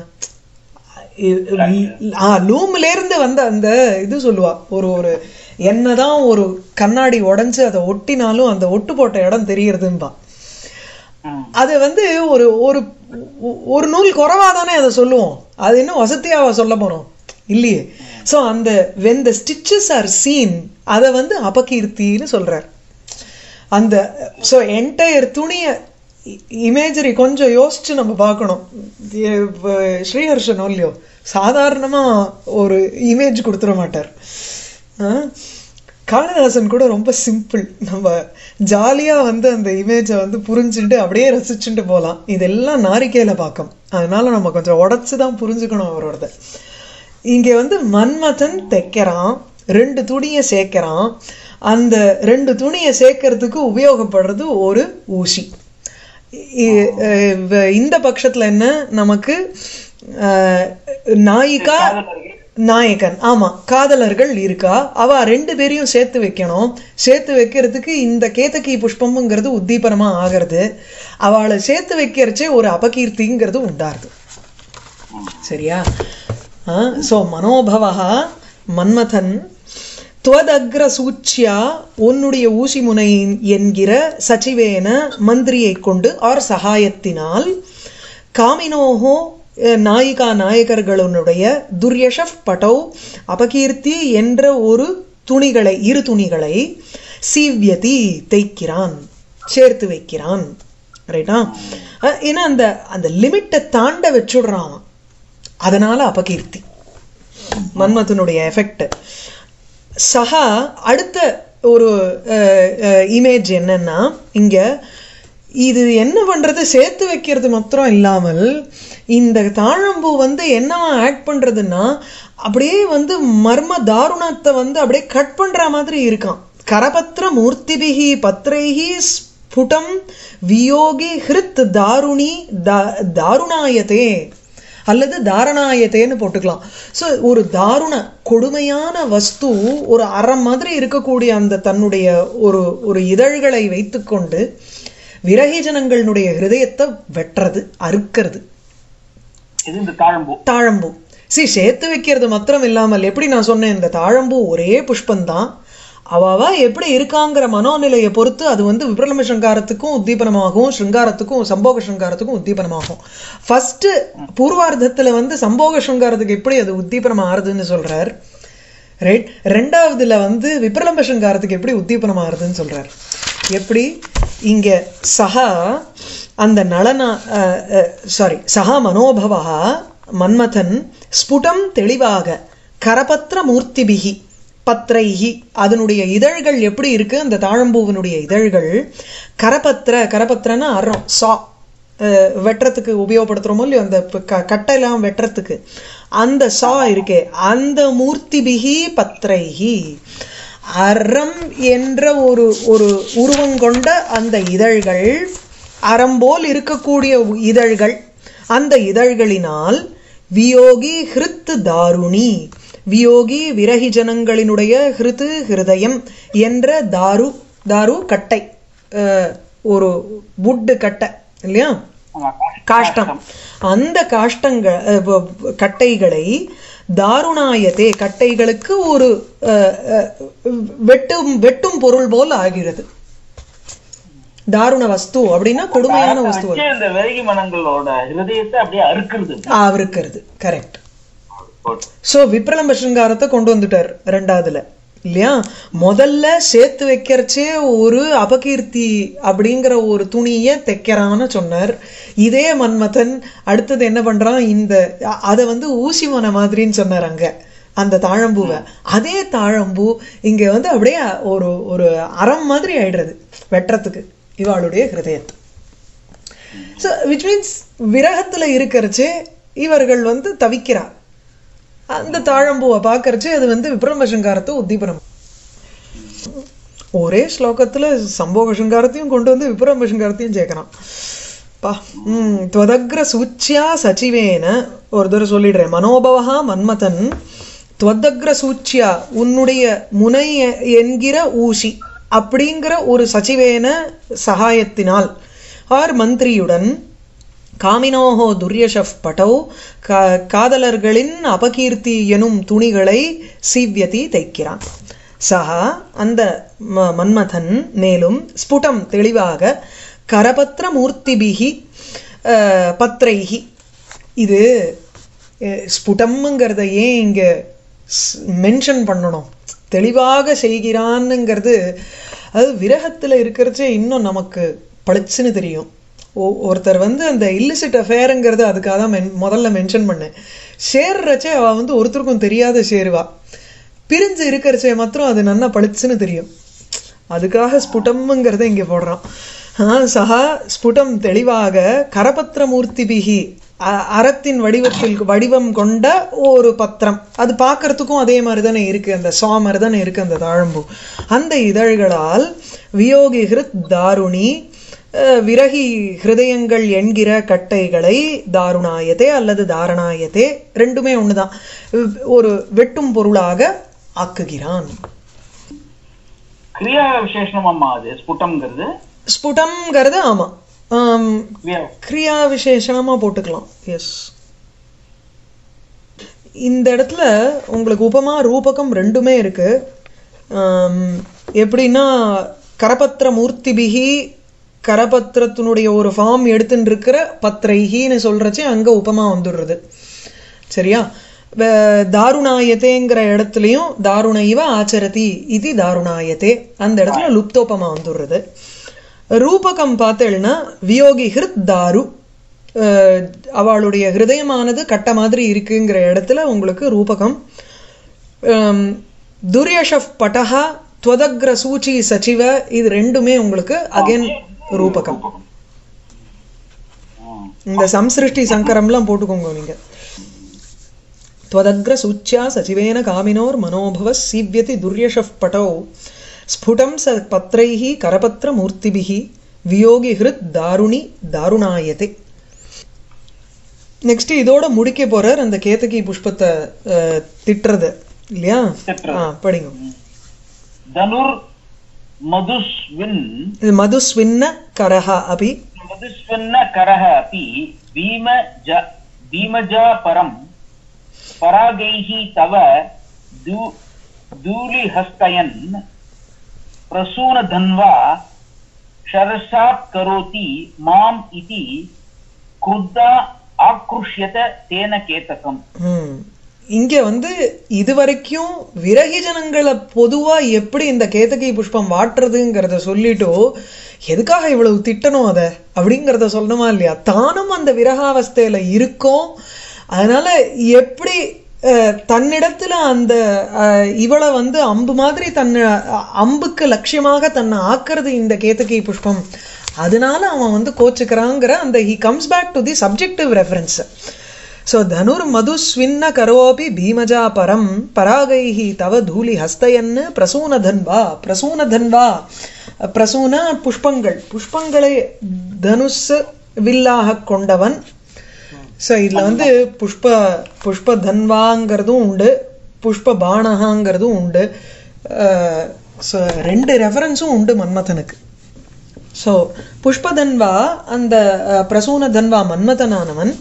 ஆ லூம்ல இருந்து வந்த அந்த இது சொல்லுவா ஒரு ஒரு என்னதான் ஒரு கண்ணாடி உடைஞ்சு அதை ஒட்டினாலும் அந்த ஒட்டு போட்ட இடம் தெரியறதும்பா ம். அது வந்து ஒரு ஒரு ஒரு நூல் குறைவா தானே அதை சொல்லுவோம் அது இன்னும் வசதியாவா சொல்ல போறோம் இல்லையே சோ அந்த when the stitches are seen அதை வந்து அபகீர்த்தின்னு சொல்றார் அந்த ஸோ என்டையர் துணிய இமேஜரி கொஞ்சம் யோசிச்சு நம்ம பார்க்கணும் இது, இப்ப ஸ்ரீஹர்ஷன் இல்லையோ சாதாரணமா ஒரு இமேஜ் கொடுத்துட மாட்டார் ஆ? காளிதாசன் கூட ரொம்ப சிம்பிள் நம்ம ஜாலியா வந்து அந்த இமேஜை வந்து புரிஞ்சுட்டு அப்படியே ரசிச்சுட்டு போகலாம் இதெல்லாம் நாரிக்கையில பார்க்கும் அதனால நம்ம கொஞ்சம் உடைச்சு தான் புரிஞ்சுக்கணும் அவரோடத இங்க வந்து மன்மதன் தைக்கிறான் ரெண்டு துணியை சேர்க்கிறான் அந்த ரெண்டு துணியை சேர்க்கறதுக்கு உபயோகப்படுறது ஒரு ஊசி இ- அஹ் வ- இந்த பட்சத்துல என்ன நமக்கு அஹ், நாயிகா காதலர்கள். நாயகன் ஆமா காதலர்கள் இருக்கா அவ ரெண்டு பேரையும் சேர்த்து வைக்கணும் சேர்த்து வைக்கிறதுக்கு இந்த கேதகி புஷ்பம்ங்கிறது உத்தீபனமா ஆகிறது அவளை சேர்த்து வைக்கிறச்சே ஒரு அபகீர்த்திங்கிறது உண்டாருது சரியா சோ மனோபவா மன்மதன் துவதக்ர சூச்சியா உன்னுடைய ஊசி முனை என்கிற சச்சிவேன மந்திரியை கொண்டு ஆர் சகாயத்தினால் காமினோஹோ அஹ், நாயிகா நாயகர்களுடைய துர்யஷப் பட்டௌ அபகீர்த்தி என்ற ஒரு துணிகளை இரு துணிகளை சீவ்யதி தைக்கிறான் சேர்த்து வைக்கிறான் ரைட்டா அஹ், ஏன்னா அந்த அந்த லிமிட்டை தாண்ட வச்சுடுறான் அவன். அதனால அபகீர்த்தி மன்மதனுடைய எஃபெக்ட் சஹா அடுத்த ஒரு இமேஜ் என்னன்னா இங்க இது என்ன பண்றது சேர்த்து வைக்கிறது மாத்திரம் இல்லாமல் இந்த தாழம்பூ வந்து என்னவா ஆக்ட் பண்றதுன்னா அப்படியே வந்து மர்ம தாருணத்தை வந்து அப்படியே கட் பண்ற மாதிரி இருக்கான் கரபத்திர மூர்த்திபிகி பத்ரைஹி ஸ்புடம் வியோகி ஹிருத் தாருணி தா- தாருணாயதே அல்லது தாரணாயத்தேன்னு போட்டுக்கலாம் ஸோ ஒரு தாருண கொடுமையான வஸ்து ஒரு அறம் மாதிரி இருக்கக்கூடிய அந்த தன்னுடைய ஒரு ஒரு இதழ்களை வைத்துக்கொண்டு விரகி ஜனங்களுடைய ஹிருதயத்தை வெட்டுறது அறுக்கிறது இது இந்த தாழம்பூ தாழம்பூ சி சேர்த்து வைக்கிறது மாத்திரம் இல்லாமல் எப்படி நான் சொன்னேன் இந்த தாழம்பூ ஒரே புஷ்பந்தான் அவாவா எப்படி இருக்காங்கிற மனோநிலையை பொறுத்து அது வந்து விப்ரலம சங்காரத்துக்கும் உத்தீபனமாகும் ஸ்ருங்காரத்துக்கும் சம்போக ஸ்ருங்காரத்துக்கும் உத்தீபனமாகும் ஃபர்ஸ்ட் பூர்வார்த்தத்துல வந்து சம்போக ஸ்ருங்காரத்துக்கு எப்படி அது உத்தீபனம் ஆறுதுன்னு சொல்றார் ரைட் ரெண்டாவதுல வந்து விப்ரலம்ப சங்காரத்துக்கு எப்படி உத்தீபனம் ஆறுதுன்னு சொல்றார் எப்படி இங்க சஹா அந்த நளனா சாரி சஹா மனோபவா மன்மதன் ஸ்புடம் தெளிவாக கரபத்திர மூர்த்திபிகி பத்ரைஹி அதனுடைய இதழ்கள் எப்படி இருக்கு அந்த தாழம்பூவினுடைய இதழ்கள் கரபத்திர கரபத்திரன்னா அறம் சா அஹ், வெட்டுறதுக்கு உபயோகப்படுத்துறோமோ இல்லையோ அந்த ப- க- கட்டையெல்லாம் வெட்டுறதுக்கு அந்த சா இருக்கே அந்த மூர்த்திபிகி பத்ரைஹி அறம் என்ற ஒரு ஒரு உருவங்கொண்ட அந்த இதழ்கள் அறம் போல் இருக்கக்கூடிய இதழ்கள் அந்த இதழ்களினால் வியோகி ஹிருத் தாருணி வியோகி விரகி ஜனங்களினுடைய ஹிருத்து ஹிருதயம் என்ற தாரு தாரு கட்டை அஹ், ஒரு வுட்டு கட்டை இல்லையா ஆமா, காஷ்டம் அந்த காஷ்டங்கள் அஹ், வ- வ- கட்டைகளை தாருணாயத்தே கட்டைகளுக்கு ஒரு அஹ், அஹ், வெட்டும் வெட்டும் பொருள் போல் ஆகிறது தாருண வஸ்து அப்படின்னா கொடுமையான வஸ்து வச்சு இந்த விலகி மனங்களோட ஹிருதயத்தை அப்படியே அறுக்கிறது இருக்கிறது கரெக்ட் சோ விப்ரலம்ப சிருங்காரத்தை கொண்டு வந்துட்டார் ரெண்டாவதுல இல்லையா முதல்ல சேர்த்து வைக்கிறச்சே ஒரு அபகீர்த்தி அப்படிங்கிற ஒரு துணியை தைக்கிறான்னு சொன்னார் இதே மன்மதன் அடுத்தது என்ன பண்றான் இந்த அ- அதை வந்து ஊசி மன மாதிரின்னு சொன்னார் அங்க அந்த தாழம்பூவை அதே தாழம்பூ இங்க வந்து அப்படியே ஒரு ஒரு அறம் மாதிரி ஆயிடுறது வெட்டுறதுக்கு இவாளுடைய ஹிருதயத்தை ஸோ விச் மீன்ஸ் விரகத்துல இருக்கிறச்சே இவர்கள் வந்து தவிக்கிறா அந்த தாழம்பூவை பார்க்கறச்சு அது வந்து விப்ரம சிங்காரத்தை உத்தீபனம் ஒரே ஸ்லோகத்துல சம்போக சிங்காரத்தையும் கொண்டு வந்து விப்ரம சிங்காரத்தையும் சேர்க்கிறான் பா ம் துவதக்ர சூச்சியா சச்சிவேன ஒரு தடவை சொல்லிடுறேன் மனோபவஹா மன்மதன் துவதக்ர சூச்சியா உன்னுடைய முனை எ- என்கிற ஊசி அப்படிங்கிற ஒரு சச்சிவேன சகாயத்தினால் ஆர் மந்திரியுடன் காமினோஹோ துர்யஷப் பட்டௌ கா- காதலர்களின் அபகீர்த்தி எனும் துணிகளை சீவ்யதி தைக்கிறான் சஹா அந்த ம- மன்மதன் மேலும் ஸ்புடம் தெளிவாக கரபத்திர மூர்த்திபிகி அஹ், பத்ரைஹி இது அஹ், ஸ்புடம்ங்கிறத ஏன் இங்க மென்ஷன் பண்ணணும் தெளிவாக செய்கிறான்ங்கிறது அது விரகத்துல இருக்கிறச்சே இன்னும் நமக்கு பளிச்சுன்னு தெரியும் ஒ- ஒருத்தர் வந்து அந்த இல்லிசிட் அஃபேருங்கிறது அதுக்காக தான் மென் முதல்ல மென்ஷன் பண்ணேன் சேர்றச்சே அவ வந்து ஒருத்தருக்கும் தெரியாத சேருவா பிரிஞ்சு இருக்கிறச்சே மாத்திரம் அது நல்லா பளிச்சுன்னு தெரியும் அதுக்காக ஸ்புடம்ங்கிறத இங்க போடுறான் ஆ, சஹா ஸ்புடம் தெளிவாக கரபத்திர மூர்த்திபிகி அ- அறத்தின் வடிவத்தில் வடிவம் கொண்ட ஒரு பத்திரம் அது பார்க்கறதுக்கும் அதே மாதிரி தானே இருக்கு அந்த சா மாதிரி தானே இருக்கு அந்த தாழம்பூ அந்த இதழ்களால் வியோகி ஹிருத் தாருணி அஹ், விரகி ஹிருதயங்கள் என்கிற கட்டைகளை தாருணாயத்தே அல்லது தாரணாயத்தே ரெண்டுமே ஒண்ணுதான் ஒரு வெட்டும் பொருளாக ஆக்குகிறான் கிரியா விசேஷனம் அம்மா அது ஸ்புட்டம்ங்கிறது ஸ்புடம்ங்கிறது ஆமா ஆம், கிரியா கிரியா விசேஷணமா போட்டுக்கலாம் எஸ் இந்த இடத்துல உங்களுக்கு உபமா ரூபகம் ரெண்டுமே இருக்கு ஆம், எப்படின்னா கரபத்திர மூர்த்திபிகி கரபத்திரத்தினுடைய ஒரு ஃபார்ம் எடுத்துட்டு இருக்கிற பத்ரைஹின்னு சொல்றச்சே அங்க உபமா வந்துடுறது சரியா வ- தாருணாயத்தேங்கிற இடத்துலயும் தாருணைவ ஆச்சரதி இது தாருணாயத்தே அந்த இடத்துல லுப்தோபமா வந்துடுறது ரூபகம் பார்த்தேன்னா வியோகி ஹிருத் தாரு அஹ், அவளுடைய ஹிருதயமானது கட்ட மாதிரி இருக்குங்கிற இடத்துல உங்களுக்கு ரூபகம் ஆம், துர்யஷப் பட்டஹா துவதக்ர சூச்சி சச்சிவ இது ரெண்டுமே உங்களுக்கு அகைன் ரூபகம் ம். இந்த சம்சிருஷ்டி சங்கரம்லாம் போட்டுக்கோங்க நீங்க त्वदग्र सूच्या सचिवेन कामिनोर् मनोभवः सीव्यति दुर्यशः पटौ स्फुटं स पत्रैः करपत्रमूर्तिभिः वियोगि हृत् दारुणि दारुणायते நெக்ஸ்ட் இதோட முடிக்க போறார் அந்த கேத்தகி புஷ்பத்தை அஹ், திட்டுறது இல்லையா திட்டுறது. ஆ படிங்க தனுர் மதுஸ்வின் இது மதுஸ்வின்ன கரஹா அபி मधुस्वन्न करः अपि भीम ज भीमजा परम् परागैः तव दू धूलिहस्तयन् प्रसूनधन्वा शरसात् करोति माम् इति क्रुद्धा आकृष्यत तेन केतकम् ம். இங்க வந்து இதுவரைக்கும் விரகி ஜனங்களை பொதுவா எப்படி இந்த கேதகி புஷ்பம் வாட்டுறதுங்கிறத சொல்லிட்டோ எதுக்காக இவ்வளவு திட்டணும் அத அப்படிங்கிறத சொல்லணுமா இல்லையா தானும் அந்த விரகாவஸ்தையில இருக்கோம் அதனால எப்படி அஹ், தன்னிடத்துல அந்த அஹ், இவளை வந்து அம்பு மாதிரி தன்னை அ- அம்புக்கு லட்சியமாக தன்னை ஆக்குறது இந்த கேதகி புஷ்பம் அதனால அவன் வந்து கோச்சுக்கிறாங்கிற அந்த he comes back to the subjective reference so தனுர் மதுஸ்வின்ன கரோபி பீமஜா பரம் பராகைஹி தவ தூளி ஹஸ்தயன்னு பிரசூனதன்வா பிரசூனதன்வா பிரசூன புஷ்பங்கள் புஷ்பங்களை தனுஷ் வில்லாக கொண்டவன் ஸோ இதில் வந்து புஷ்ப புஷ்ப தன்வாங்கிறதும் உண்டு புஷ்ப பானகாங்கிறதும் உண்டு ஸோ ரெண்டு ரெஃபரன்ஸும் உண்டு மன்மதனுக்கு ஸோ புஷ்பதன்வா அந்த அஹ், பிரசூன தன்வா மன்மதனானவன்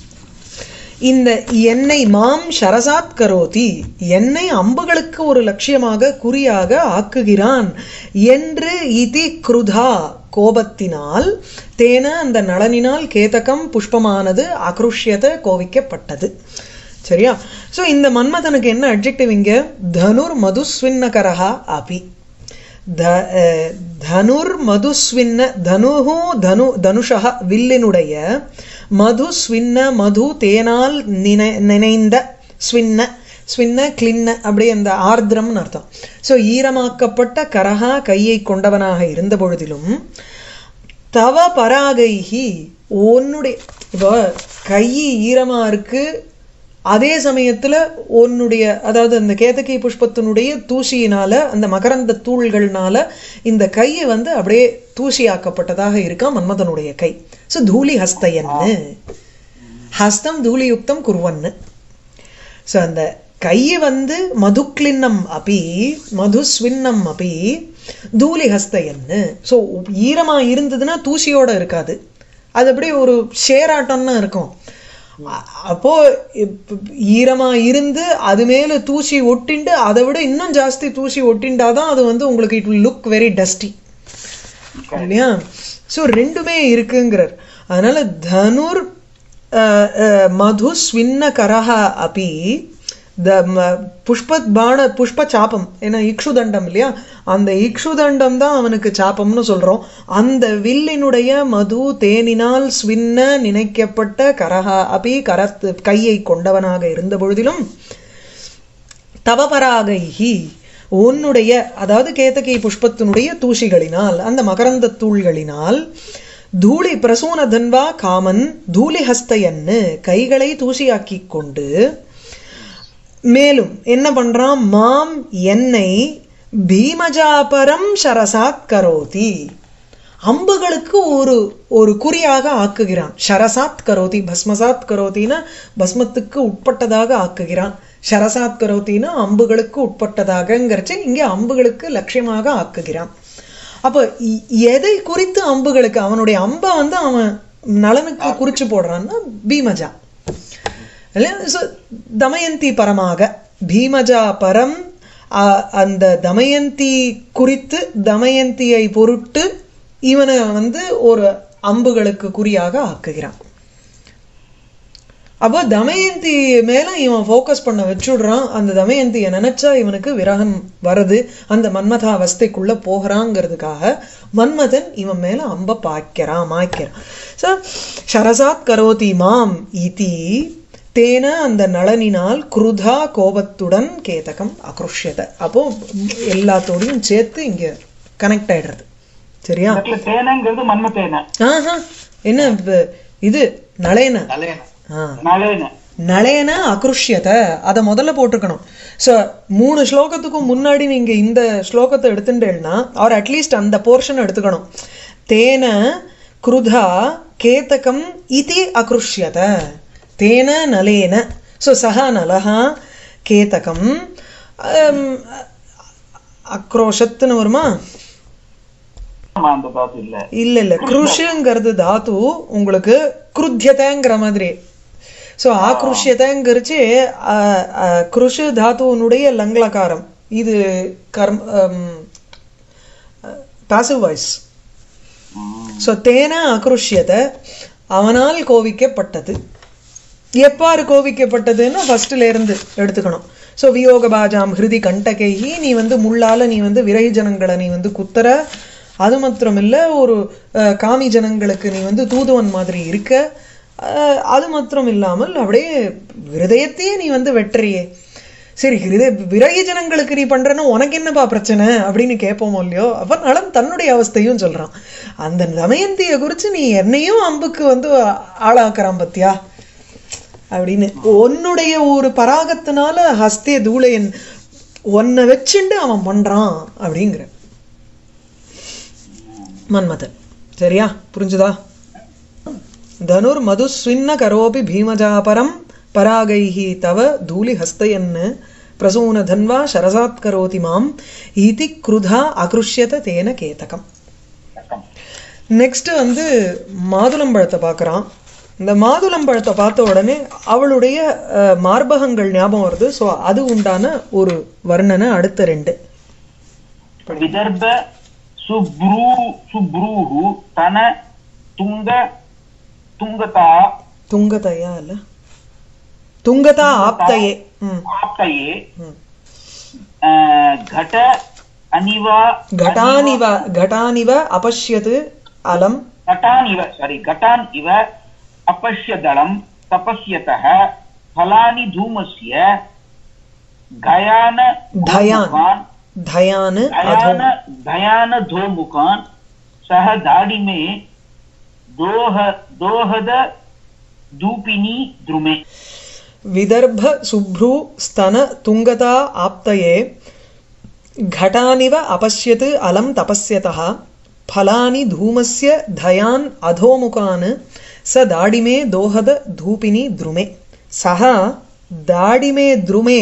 இந்த என்னை மாம் ஷரசாத் கரோதி என்னை அம்புகளுக்கு ஒரு லட்சியமாக குறியாக ஆக்குகிறான் என்று இதி குருதா கோபத்தினால் தேன அந்த நளனினால் கேதகம் புஷ்பமானது ஆக்ருஷ்யத கோவிக்கப்பட்டது சரியா சோ இந்த மன்மதனுக்கு என்ன அட்ஜெக்டிவ் இங்க தனுர் மதுஸ்வின்னகரஹா அபி த- அஹ், தனுர் மதுஸ்வின்ன தனுஹு தனு தனுஷா வில்லினுடைய மது ஸ்வின்ன மது தேனால் நினை நினைந்த ஸ்வின்ன ஸ்வின்ன கிளின்ன அப்படி அந்த ஆர்திரம்னு அர்த்தம் ஸோ ஈரமாக்கப்பட்ட கரஹா கையை கொண்டவனாக இருந்த பொழுதிலும் தவ பராகைஹி உன்னுடைய இப்போ கை ஈரமா இருக்கு அதே சமயத்துல உன்னுடைய அதாவது அந்த கேதகி புஷ்பத்தினுடைய தூசியினால அந்த மகரந்த தூள்கள்னால இந்த கையை வந்து அப்படியே தூசியாக்கப்பட்டதாக இருக்கா மன்மதனுடைய கை ஸோ தூளி ஹஸ்தயன்னு ஹஸ்தம் தூளியுக்தம் குருவன்னு ஸோ அந்த கை வந்து மதுக்லின்னம் அப்பி மதுஸ்வின்னம் அப்பி தூளி ஹஸ்தயன்னு ஸோ ஈரமா இருந்ததுன்னா தூசியோட இருக்காது அது அப்படியே ஒரு ஷேராட்டம்னு இருக்கும் அ- அப்போ இப்ப ஈரமா இருந்து அது மேல தூசி ஒட்டிண்டு அதை விட இன்னும் ஜாஸ்தி தூசி ஒட்டிண்டாதான் அது வந்து உங்களுக்கு it will look very dusty இல்லையா ஸோ ரெண்டுமே இருக்குங்கிறார் அதனால தனுர் அஹ், அஹ், மது ஸ்வின்ன கரஹா அப்பி த ம- புஷ்ப பாண புஷ்ப சாபம் ஏன்னா இக்ஷுதண்டம் இல்லையா அந்த இக்ஷுதண்டம் தான் அவனுக்கு சாபம்னு சொல்றோம் அந்த வில்லினுடைய மது தேனினால் ஸ்வின்ன நினைக்கப்பட்ட கரஹா அப்பி கரத்து கையை கொண்டவனாக இருந்த பொழுதிலும் தவபராகைஹி உன்னுடைய அதாவது கேதகி புஷ்பத்தினுடைய தூசிகளினால் அந்த மகரந்த தூள்களினால் தூளி பிரசூன தன்வா காமன் தூளி ஹஸ்தயன்னு கைகளை தூசியாக்கிக் கொண்டு மேலும் என்ன பண்றான் மாம் என்னை பீமஜாபரம் சரசாத் கரோதி அம்புகளுக்கு ஒரு ஒரு குறியாக ஆக்குகிறான் ஷரசாத் கரோதி பஸ்மசாத் கரோத்தினா பஸ்மத்துக்கு உட்பட்டதாக ஆக்குகிறான் ஷரசாத் கரோத்தினா அம்புகளுக்கு உட்பட்டதாகங்கிறச்சு இங்கே அம்புகளுக்கு லட்சியமாக ஆக்குகிறான் அப்போ இ- எதை குறித்து அம்புகளுக்கு அவனுடைய அம்பை வந்து அவன் நலனுக்கு குறிச்சு போடுறான்னா பீமஜா இல்லையா? So, தமயந்தி பரமாக பீமஜா பரம் ஆ, அந்த தமயந்தி குறித்து தமயந்தியை பொருட்டு இவனை வந்து ஒரு அம்புகளுக்கு குறியாக ஆக்குகிறான் அப்போ தமயந்தி மேல இவன் ஃபோக்கஸ் பண்ண வச்சுடுறான் அந்த தமயந்தியை நினைச்சா இவனுக்கு விரகம் வருது அந்த மன்மதா அவஸ்தைக்குள்ள போகிறாங்கிறதுக்காக மன்மதன் இவன் மேல அம்ப பாய்க்கிறான் மாய்க்கிறான் சோ ஷரசாத் கரோதி மாம் இதி தேன அந்த நளனினால் குருதா கோபத்துடன் கேதகம் அக்ருஷ்யத அப்போ எல்லாத்தோடையும் சேர்த்து இங்க கனெக்ட் ஆயிடுறது சரியா இந்த இடத்துல தேனங்கிறது மன்மத்தேன ஆஹா என்ன இப்ப இது நளைன நலேன ஆ நலேன நளையன அக்ருஷ்யத அதை முதல்ல போட்டிருக்கணும் ஸோ மூணு ஸ்லோகத்துக்கும் முன்னாடி நீங்க இந்த ஸ்லோகத்தை எடுத்துட்டேன்னா அவர் அட்லீஸ்ட் அந்த போர்ஷன் எடுத்துக்கணும் தேன குருதா கேதகம் இதி அக்ருஷ்யத தேன நலேன ஸோ சஹா நலஹா கேதகம் அம், அக்ரோஷத்துன்னு வருமா ஆமா அந்த தாத்து இல்ல இல்ல இல்ல குருஷுங்கிறது தாத்து உங்களுக்கு குருத்தியதைங்கிற மாதிரி ஸோ ஆக்ருஷ்யதைங்கிறச்சு குருஷு தாத்துவனுடைய லங்லகாரம் இது கர்ம பாசிவ் வாய்ஸ் ஸோ தேன அக்ருஷ்யத அவனால் கோவிக்கப்பட்டது எப்பாறு கோவிக்கப்பட்டதுன்னா ஃபர்ஸ்ட்ல இருந்து எடுத்துக்கணும் ஸோ வியோகபாஜாம் ஹிருதி கண்டகைஹி நீ வந்து முள்ளால நீ வந்து விரை ஜனங்களை நீ வந்து குத்துற அது மாத்திரம் இல்ல ஒரு அஹ், காமி ஜனங்களுக்கு நீ வந்து தூதுவன் மாதிரி இருக்க அஹ், அது மாத்திரம் இல்லாமல் அப்படியே ஹிருதயத்தையே நீ வந்து வெட்டுறியே சரி ஹிருதய விரகி ஜனங்களுக்கு நீ பண்றேன்னா உனக்கு என்னப்பா பிரச்சனை அப்படின்னு கேட்போமோ இல்லையோ அப்ப நலன் தன்னுடைய அவஸ்தையும் சொல்றான் அந்த தமயந்திய குறிச்சு நீ என்னையும் அம்புக்கு வந்து ஆளாக்குறான் பத்தியா அப்படின்னு உன்னுடைய ஒரு பராகத்தினால ஹஸ்தே தூளையன் உன்னை வச்சுண்டு அவன் பண்றான் அப்படிங்கிற மன்மதன் சரியா புரிஞ்சுதா தனுர் மதுஸ்வின்ன கரோபி பீமஜாபரம் பராகைஹி தவ தூளி ஹஸ்தயன்னு பிரசூன தன்வா சரசாத் கரோதி மாம் இதி கிருதா அகிருஷ்யத தேன கேதகம் நெக்ஸ்ட் வந்து மாதுளம்பழத்தை பார்க்குறான் இந்த மாதுளம்பழத்தை பார்த்த உடனே அவளுடைய அஹ், மார்பகங்கள் ஞாபகம் வருது ஸோ அது உண்டான ஒரு வர்ணனை அடுத்த ரெண்டு विदर्भ सुब्रू सुब्रूः तन तुङ्ग तुङ्गता துங்கதையா இல்ல துங்கதா ஆப்தையே ம் आप्तये ம். अ, घट अनिवा घटानिव घटानिव अपश्यत् अलं घटान् इव सारी घटान् इव अपश्यदलं तपस्यतः फलानि धूमस्य गयान धयान् धूमुखान् धयान् अधो दयान दयान धोमुखान् सह दाडिमे दोह दोहद दूपिनी द्रुमे विदर्भ शुभ्रू स्तन तुङ्गता आप्तये घटानिव अपश्यत् अलं तपस्यतः फलानि धूमस्य धयान् अधोमुखान् स दाडिमे दोहद धूपिनि द्रुमे सः दाडिमे द्रुमे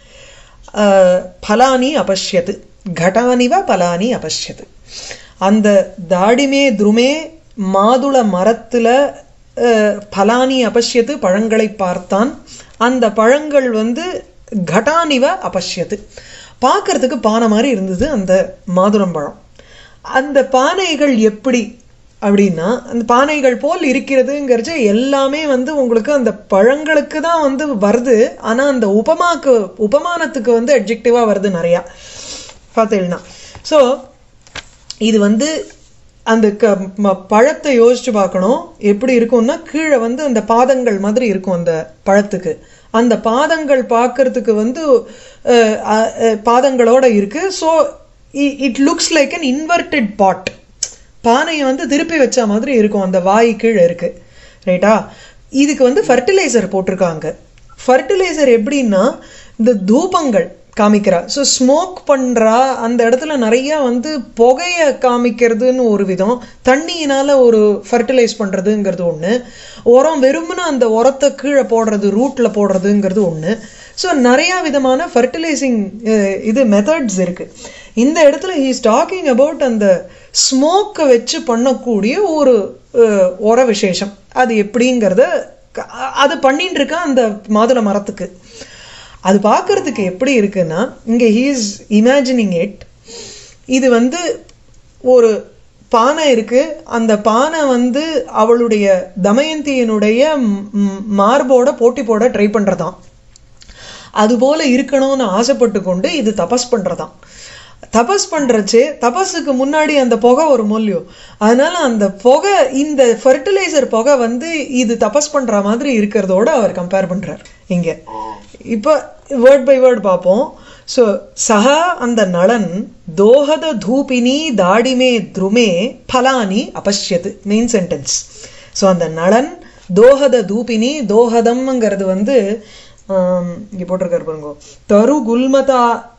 अ, फलानि अपश्यत् घटानिव फलानि अपश्यत् அந்த தாடிமே துருமே மாதுள மரத்துல அஹ், பலானி அபஷ்யத்து பழங்களை பார்த்தான் அந்த பழங்கள் வந்து கட்டானிவ அபஷ்யத்து பார்க்கறதுக்கு பானை மாதிரி இருந்தது அந்த மாதுளம்பழம் அந்த பானைகள் எப்படி அப்படின்னா அந்த பானைகள் போல் இருக்கிறதுங்கிறச்சு எல்லாமே வந்து உங்களுக்கு அந்த பழங்களுக்கு தான் வந்து வருது ஆனா அந்த உபமாக்கு உபமானத்துக்கு வந்து அட்ஜெக்டிவா வருது நிறையா பார்த்தீங்கன்னா ஸோ இது வந்து அந்த க ம- பழத்தை யோசிச்சு பார்க்கணும் எப்படி இருக்கும்னா கீழே வந்து அந்த பாதங்கள் மாதிரி இருக்கும் அந்த பழத்துக்கு அந்த பாதங்கள் பார்க்கறதுக்கு வந்து அஹ், அஹ், அஹ், பாதங்களோட இருக்கு so it looks like an inverted pot பானையை வந்து திருப்பி வச்ச மாதிரி இருக்கும் அந்த வாய் கீழே இருக்கு ரைட்டா இதுக்கு வந்து ஃபர்டிலைசர் போட்டிருக்காங்க ஃபர்டிலைசர் எப்படின்னா இந்த தூபங்கள் காமிக்கிறா ஸோ ஸ்மோக் பண்றா அந்த இடத்துல நிறைய வந்து புகைய காமிக்கிறதுன்னு ஒரு விதம் தண்ணியினால ஒரு ஃபர்டிலைஸ் பண்றதுங்கிறது ஒண்ணு உரம் வெறுமனே அந்த உரத்தை கீழே போடுறது ரூட்ல போடுறதுங்கிறது ஒண்ணு ஸோ நிறைய விதமான ஃபர்டிலைசிங் இது மெத்தட்ஸ் இருக்கு இந்த இடத்துல ஹீஸ் டாக்கிங் அபவுட் அந்த ஸ்மோக்கை வச்சு பண்ணக்கூடிய ஒரு அஹ், உர விசேஷம் அது எப்படிங்கிறத க- அது பண்ணிட்டு இருக்கான் அந்த மாதுளை மரத்துக்கு அது பார்க்கறதுக்கு எப்படி இருக்குன்னா இங்க ஹீஸ் இமேஜினிங் இட் இது வந்து ஒரு பானை இருக்கு அந்த பானை வந்து அவளுடைய தமயந்தியினுடைய ம்- ம், மார்போட போட்டி போட ட்ரை பண்றதாம் அதுபோல இருக்கணும்னு ஆசைப்பட்டு கொண்டு இது தபஸ் பண்றதாம் தபஸ் பண்றச்சு தபஸுக்கு முன்னாடி அந்த புகை ஒரு மூலியம் அதனால அந்த புகை இந்த ஃபர்டிலைசர் புகை வந்து இது தபஸ் பண்ற மாதிரி இருக்கிறதோட அவர் கம்பேர் பண்றார் இங்க இப்ப வேர்ட் பை வேர்ட் பார்ப்போம் ஸோ சஹா அந்த நளன் தோஹத தூபினி தாடிமே துருமே பலானி அபஷ்யத்து மெயின் சென்டென்ஸ் ஸோ அந்த நளன் தோஹத தூபினி தோஹதம்ங்கிறது வந்து ஆம், இங்க போட்டிருக்காரு பாருங்க தரு குல்மதா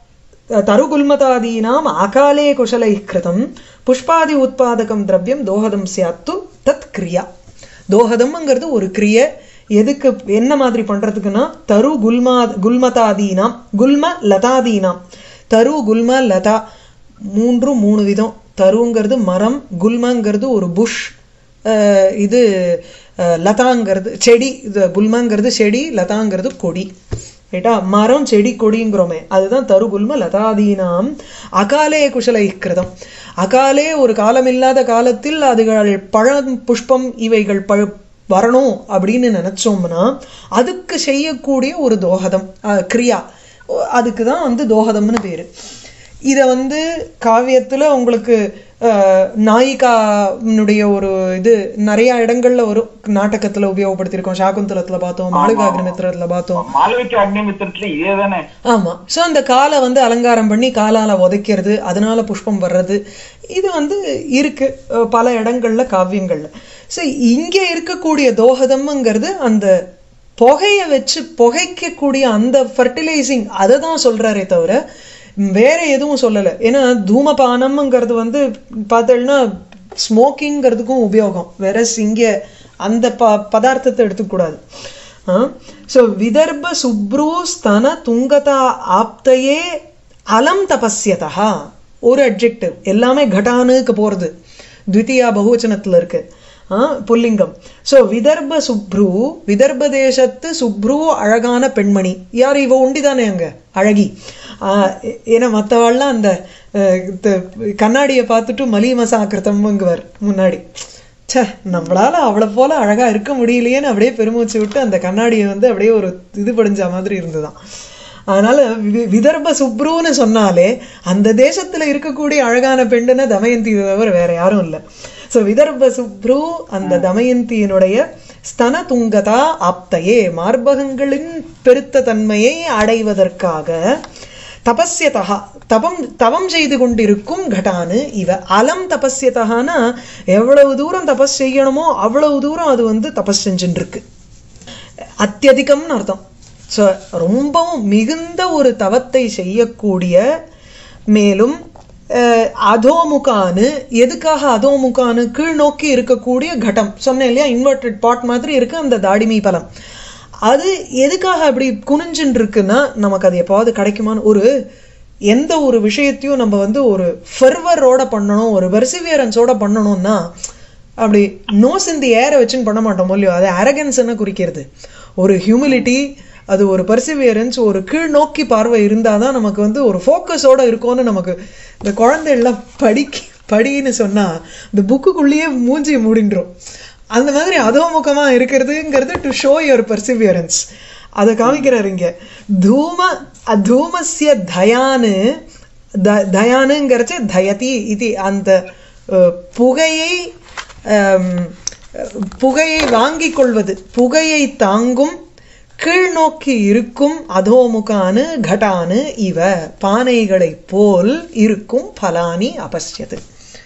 தருகுல்மதாதீனாம் அகாலே குஷலைः கிருதம் புஷ்பாதி உத்பாதகம் திரவியம் தோஹதம் சியாத்து தத் கிரியா தோஹதம்ங்கிறது ஒரு கிரிய எதுக்கு என்ன மாதிரி பண்றதுக்குன்னா தரு குல்மா குல்மதாதீனாம் குல்ம லதாதீனாம் தரு குல்ம லதா மூன்று மூணு விதம் தருங்கிறது மரம் குல்மங்கிறது ஒரு புஷ் அஹ் இது அஹ் லதாங்கிறது செடி இது குல்மங்கிறது செடி லதாங்கிறது கொடி ரைட்டா மரம் செடி கொடிங்கிறோமே அதுதான் தருகுல்ம லதாதீனாம் அகாலே குஷலை கிருதம் அகாலே ஒரு காலமில்லாத காலத்தில் அதுகள் பழம் புஷ்பம் இவைகள் பழ வரணும் அப்படின்னு நினைச்சோம்னா அதுக்கு செய்யக்கூடிய ஒரு தோஹதம் அஹ், கிரியா அதுக்கு தான் வந்து தோஹதம்னு பேரு இத வந்து காவியத்துல உங்களுக்கு அஹ், நாயிகானுடைய ஒரு இது நிறைய இடங்கள்ல ஒரு நாடகத்துல உபயோகப்படுத்தியிருக்கோம் சாகுந்தலத்துல பார்த்தோம் மாளிகாகிரமித்திரத்துல பார்த்தோம் மாளவிகா அக்னிமித்திரத்துல இதே தானே ஆமா சோ அந்த காலை வந்து அலங்காரம் பண்ணி காலால உதைக்கிறது அதனால புஷ்பம் வர்றது இது வந்து இருக்கு அஹ், பல இடங்கள்ல காவியங்கள்ல சோ இங்க இருக்கக்கூடிய தோஹதம்ங்கிறது அந்த புகைய வச்சு புகைக்கக்கூடிய அந்த ஃபர்டிலைசிங் அதை தான் சொல்றாரே தவிர வேற எதுவும் சொல்லல ஏன்னா தூமபானம்ங்கிறது வந்து பார்த்தேன்னா ஸ்மோக்கிங்கிறதுக்கும் உபயோகம் வேற இங்க அந்த ப பதார்த்தத்தை எடுத்துக்கூடாது ஸோ விதர்ப சுப்ரூ ஸ்தன துங்கதா ஆப்தையே அலம் தபஸ்யதா ஒரு அட்ஜெக்டிவ் எல்லாமே கட்டானுக்கு போறது த்விதியா பகுவச்சனத்துல இருக்கு ஆ, புல்லிங்கம் ஸோ விதர்ப சுப்ரு விதர்ப தேசத்து சுப்ரு அழகான பெண்மணி யார் இவ உண்டிதானே அங்க அழகி ஆ, ஏ- ஏன்னா மற்றவாள்லாம் அந்த அஹ், த- கண்ணாடியை பார்த்துட்டு மலிமசாக்கிருத்தம்ங்குவர் முன்னாடி ச்சே நம்மளால அவளை போல அழகா இருக்க முடியலையேன்னு அப்படியே பெருமூச்சு விட்டு அந்த கண்ணாடியை வந்து அப்படியே ஒரு இது படிஞ்ச மாதிரி இருந்துதான் அதனால வி- விதர்ப சுப்ருன்னு சொன்னாலே அந்த தேசத்துல இருக்கக்கூடிய அழகான பெண்ணுன்னா தமயந்தி தவிர வேற யாரும் இல்ல சோ விதர்ப சுப்ரு அந்த தமயந்தியினுடைய ஸ்தன துங்கதா ஆப்தையே மார்பகங்களின் பெருத்த தன்மையை அடைவதற்காக தபஸ்யதா தபம் தவம் செய்து கொண்டிருக்கும் கட்டானு இவ அலம் தபஸ்யதகானா எவ்வளவு தூரம் தபஸ் செய்யணுமோ அவ்வளவு தூரம் அது வந்து தபஸ் செஞ்சுட்டு இருக்கு அத்தியதிகம்னு அர்த்தம் ஸோ ரொம்பவும் மிகுந்த ஒரு தவத்தை செய்யக்கூடிய மேலும் அஹ், அதோமுகானு எதுக்காக அதோமுகானு கீழ் நோக்கி இருக்கக்கூடிய கட்டம் சொன்னேன் இல்லையா இன்வெர்டட் பாட் மாதிரி இருக்கு அந்த தாடிமி பலம் அது எதுக்காக அப்படி குனிஞ்சுன்னு இருக்குன்னா நமக்கு அது எப்பாவது கிடைக்குமான்னு ஒரு எந்த ஒரு விஷயத்தையும் நம்ம வந்து ஒரு ஃபெர்வரோட பண்ணணும் ஒரு பெர்சிவியரன்ஸோட பண்ணணும்னா அப்படி நோஸ் இந்த ஏரை வச்சுன்னு பண்ண மாட்டோம் இல்லையோ அது அரகன்ஸ் என்ன குறிக்கிறது ஒரு ஹியூமிலிட்டி அது ஒரு பர்சிவியரன்ஸ் ஒரு கீழ் நோக்கி பார்வை இருந்தாதான் நமக்கு வந்து ஒரு ஃபோக்கஸோட இருக்கும்னு நமக்கு இந்த குழந்தைகள்லாம் படிக்க படின்னு சொன்னா இந்த புக்குக்குள்ளேயே மூஞ்சி மூடின்றோம் அந்த மாதிரி அதோமுகமா இருக்கிறதுங்கிறது டு ஷோ யுவர் பர்சிவியரன்ஸ் அதை காமிக்கிறாரு இங்க தூம அதூமஸ்ய தயானு த தயானுங்கிறச்சு தயதி இது அந்த அஹ், புகையை ஆம், புகையை வாங்கிக் கொள்வது புகையை தாங்கும் கீழ்நோக்கி இருக்கும் அதோமுகானு கட்டானு இவ பானைகளைப் போல் இருக்கும் பலானி அபஸ்யது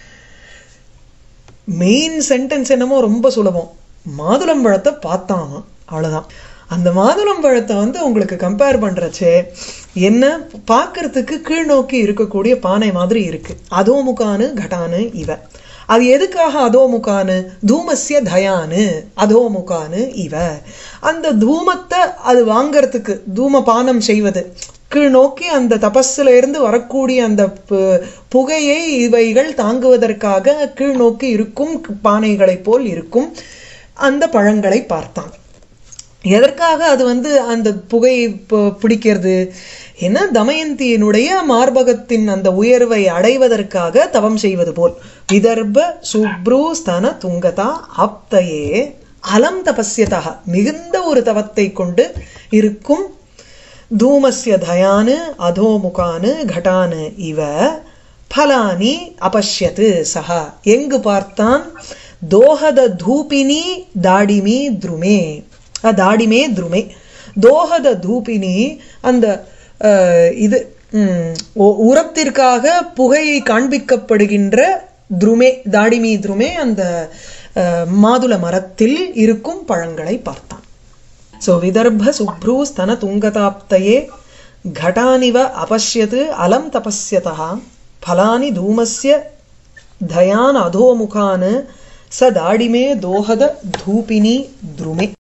மெயின் சென்டென்ஸ் என்னமோ ரொம்ப சுலபம் மாதுளம்பழத்தை பார்த்தாங்க அவ்வளவுதான் அந்த மாதுளம்பழத்தை வந்து உங்களுக்கு கம்பேர் பண்றச்சே என்ன பார்க்கறதுக்கு கீழ் நோக்கி இருக்கக்கூடிய பானை மாதிரி இருக்கு அதோமுகானு கட்டானு இவ அது எதுக்காக அதோமுகானு தூமஸ்ய தயானு அதோமுகானு இவ அந்த தூமத்தை அது வாங்கறதுக்கு தூமபானம் செய்வது கீழ் நோக்கி அந்த தபஸ்ல இருந்து வரக்கூடிய அந்த பு- புகையை இவைகள் தாங்குவதற்காக கீழ் நோக்கி இருக்கும் பானைகளைப் போல் இருக்கும் அந்த பழங்களை பார்த்தான் எதற்காக அது வந்து அந்த புகையை ப- பிடிக்கிறது ஏன்னா தமயந்தியினுடைய மார்பகத்தின் அந்த உயர்வை அடைவதற்காக தவம் செய்வது போல் விதர்ப சுப்ரு ஸ்தன துங்கதா ஆப்தையே அலம் தபஸ்யதா மிகுந்த ஒரு தவத்தை கொண்டு இருக்கும் தூமஸ்ய தயானு அதோமுகானு கட்டானு இவ பலானி அபஷ்யத்து சஹா எங்கு பார்த்தான் தோஹத தூபினி தாடிமி துருமே அஹ், தாடிமே துருமே தோஹத தூபினி அந்த அஹ், இது ம், ஒ- உரத்திற்காக புகையை காண்பிக்கப்படுகின்ற துருமே தாடிமி துருமே அந்த அஹ், மாதுள மரத்தில் இருக்கும் பழங்களை பார்த்தான் सो विदर्भ सुभ्रू स्तन तुङ्गताप्तये घटानिव अपश्यत् अलं तपस्यतः फलानि धूमस्य धयान् अधोमुखान् स दाडिमे दोहद धूपिनी द्रुमे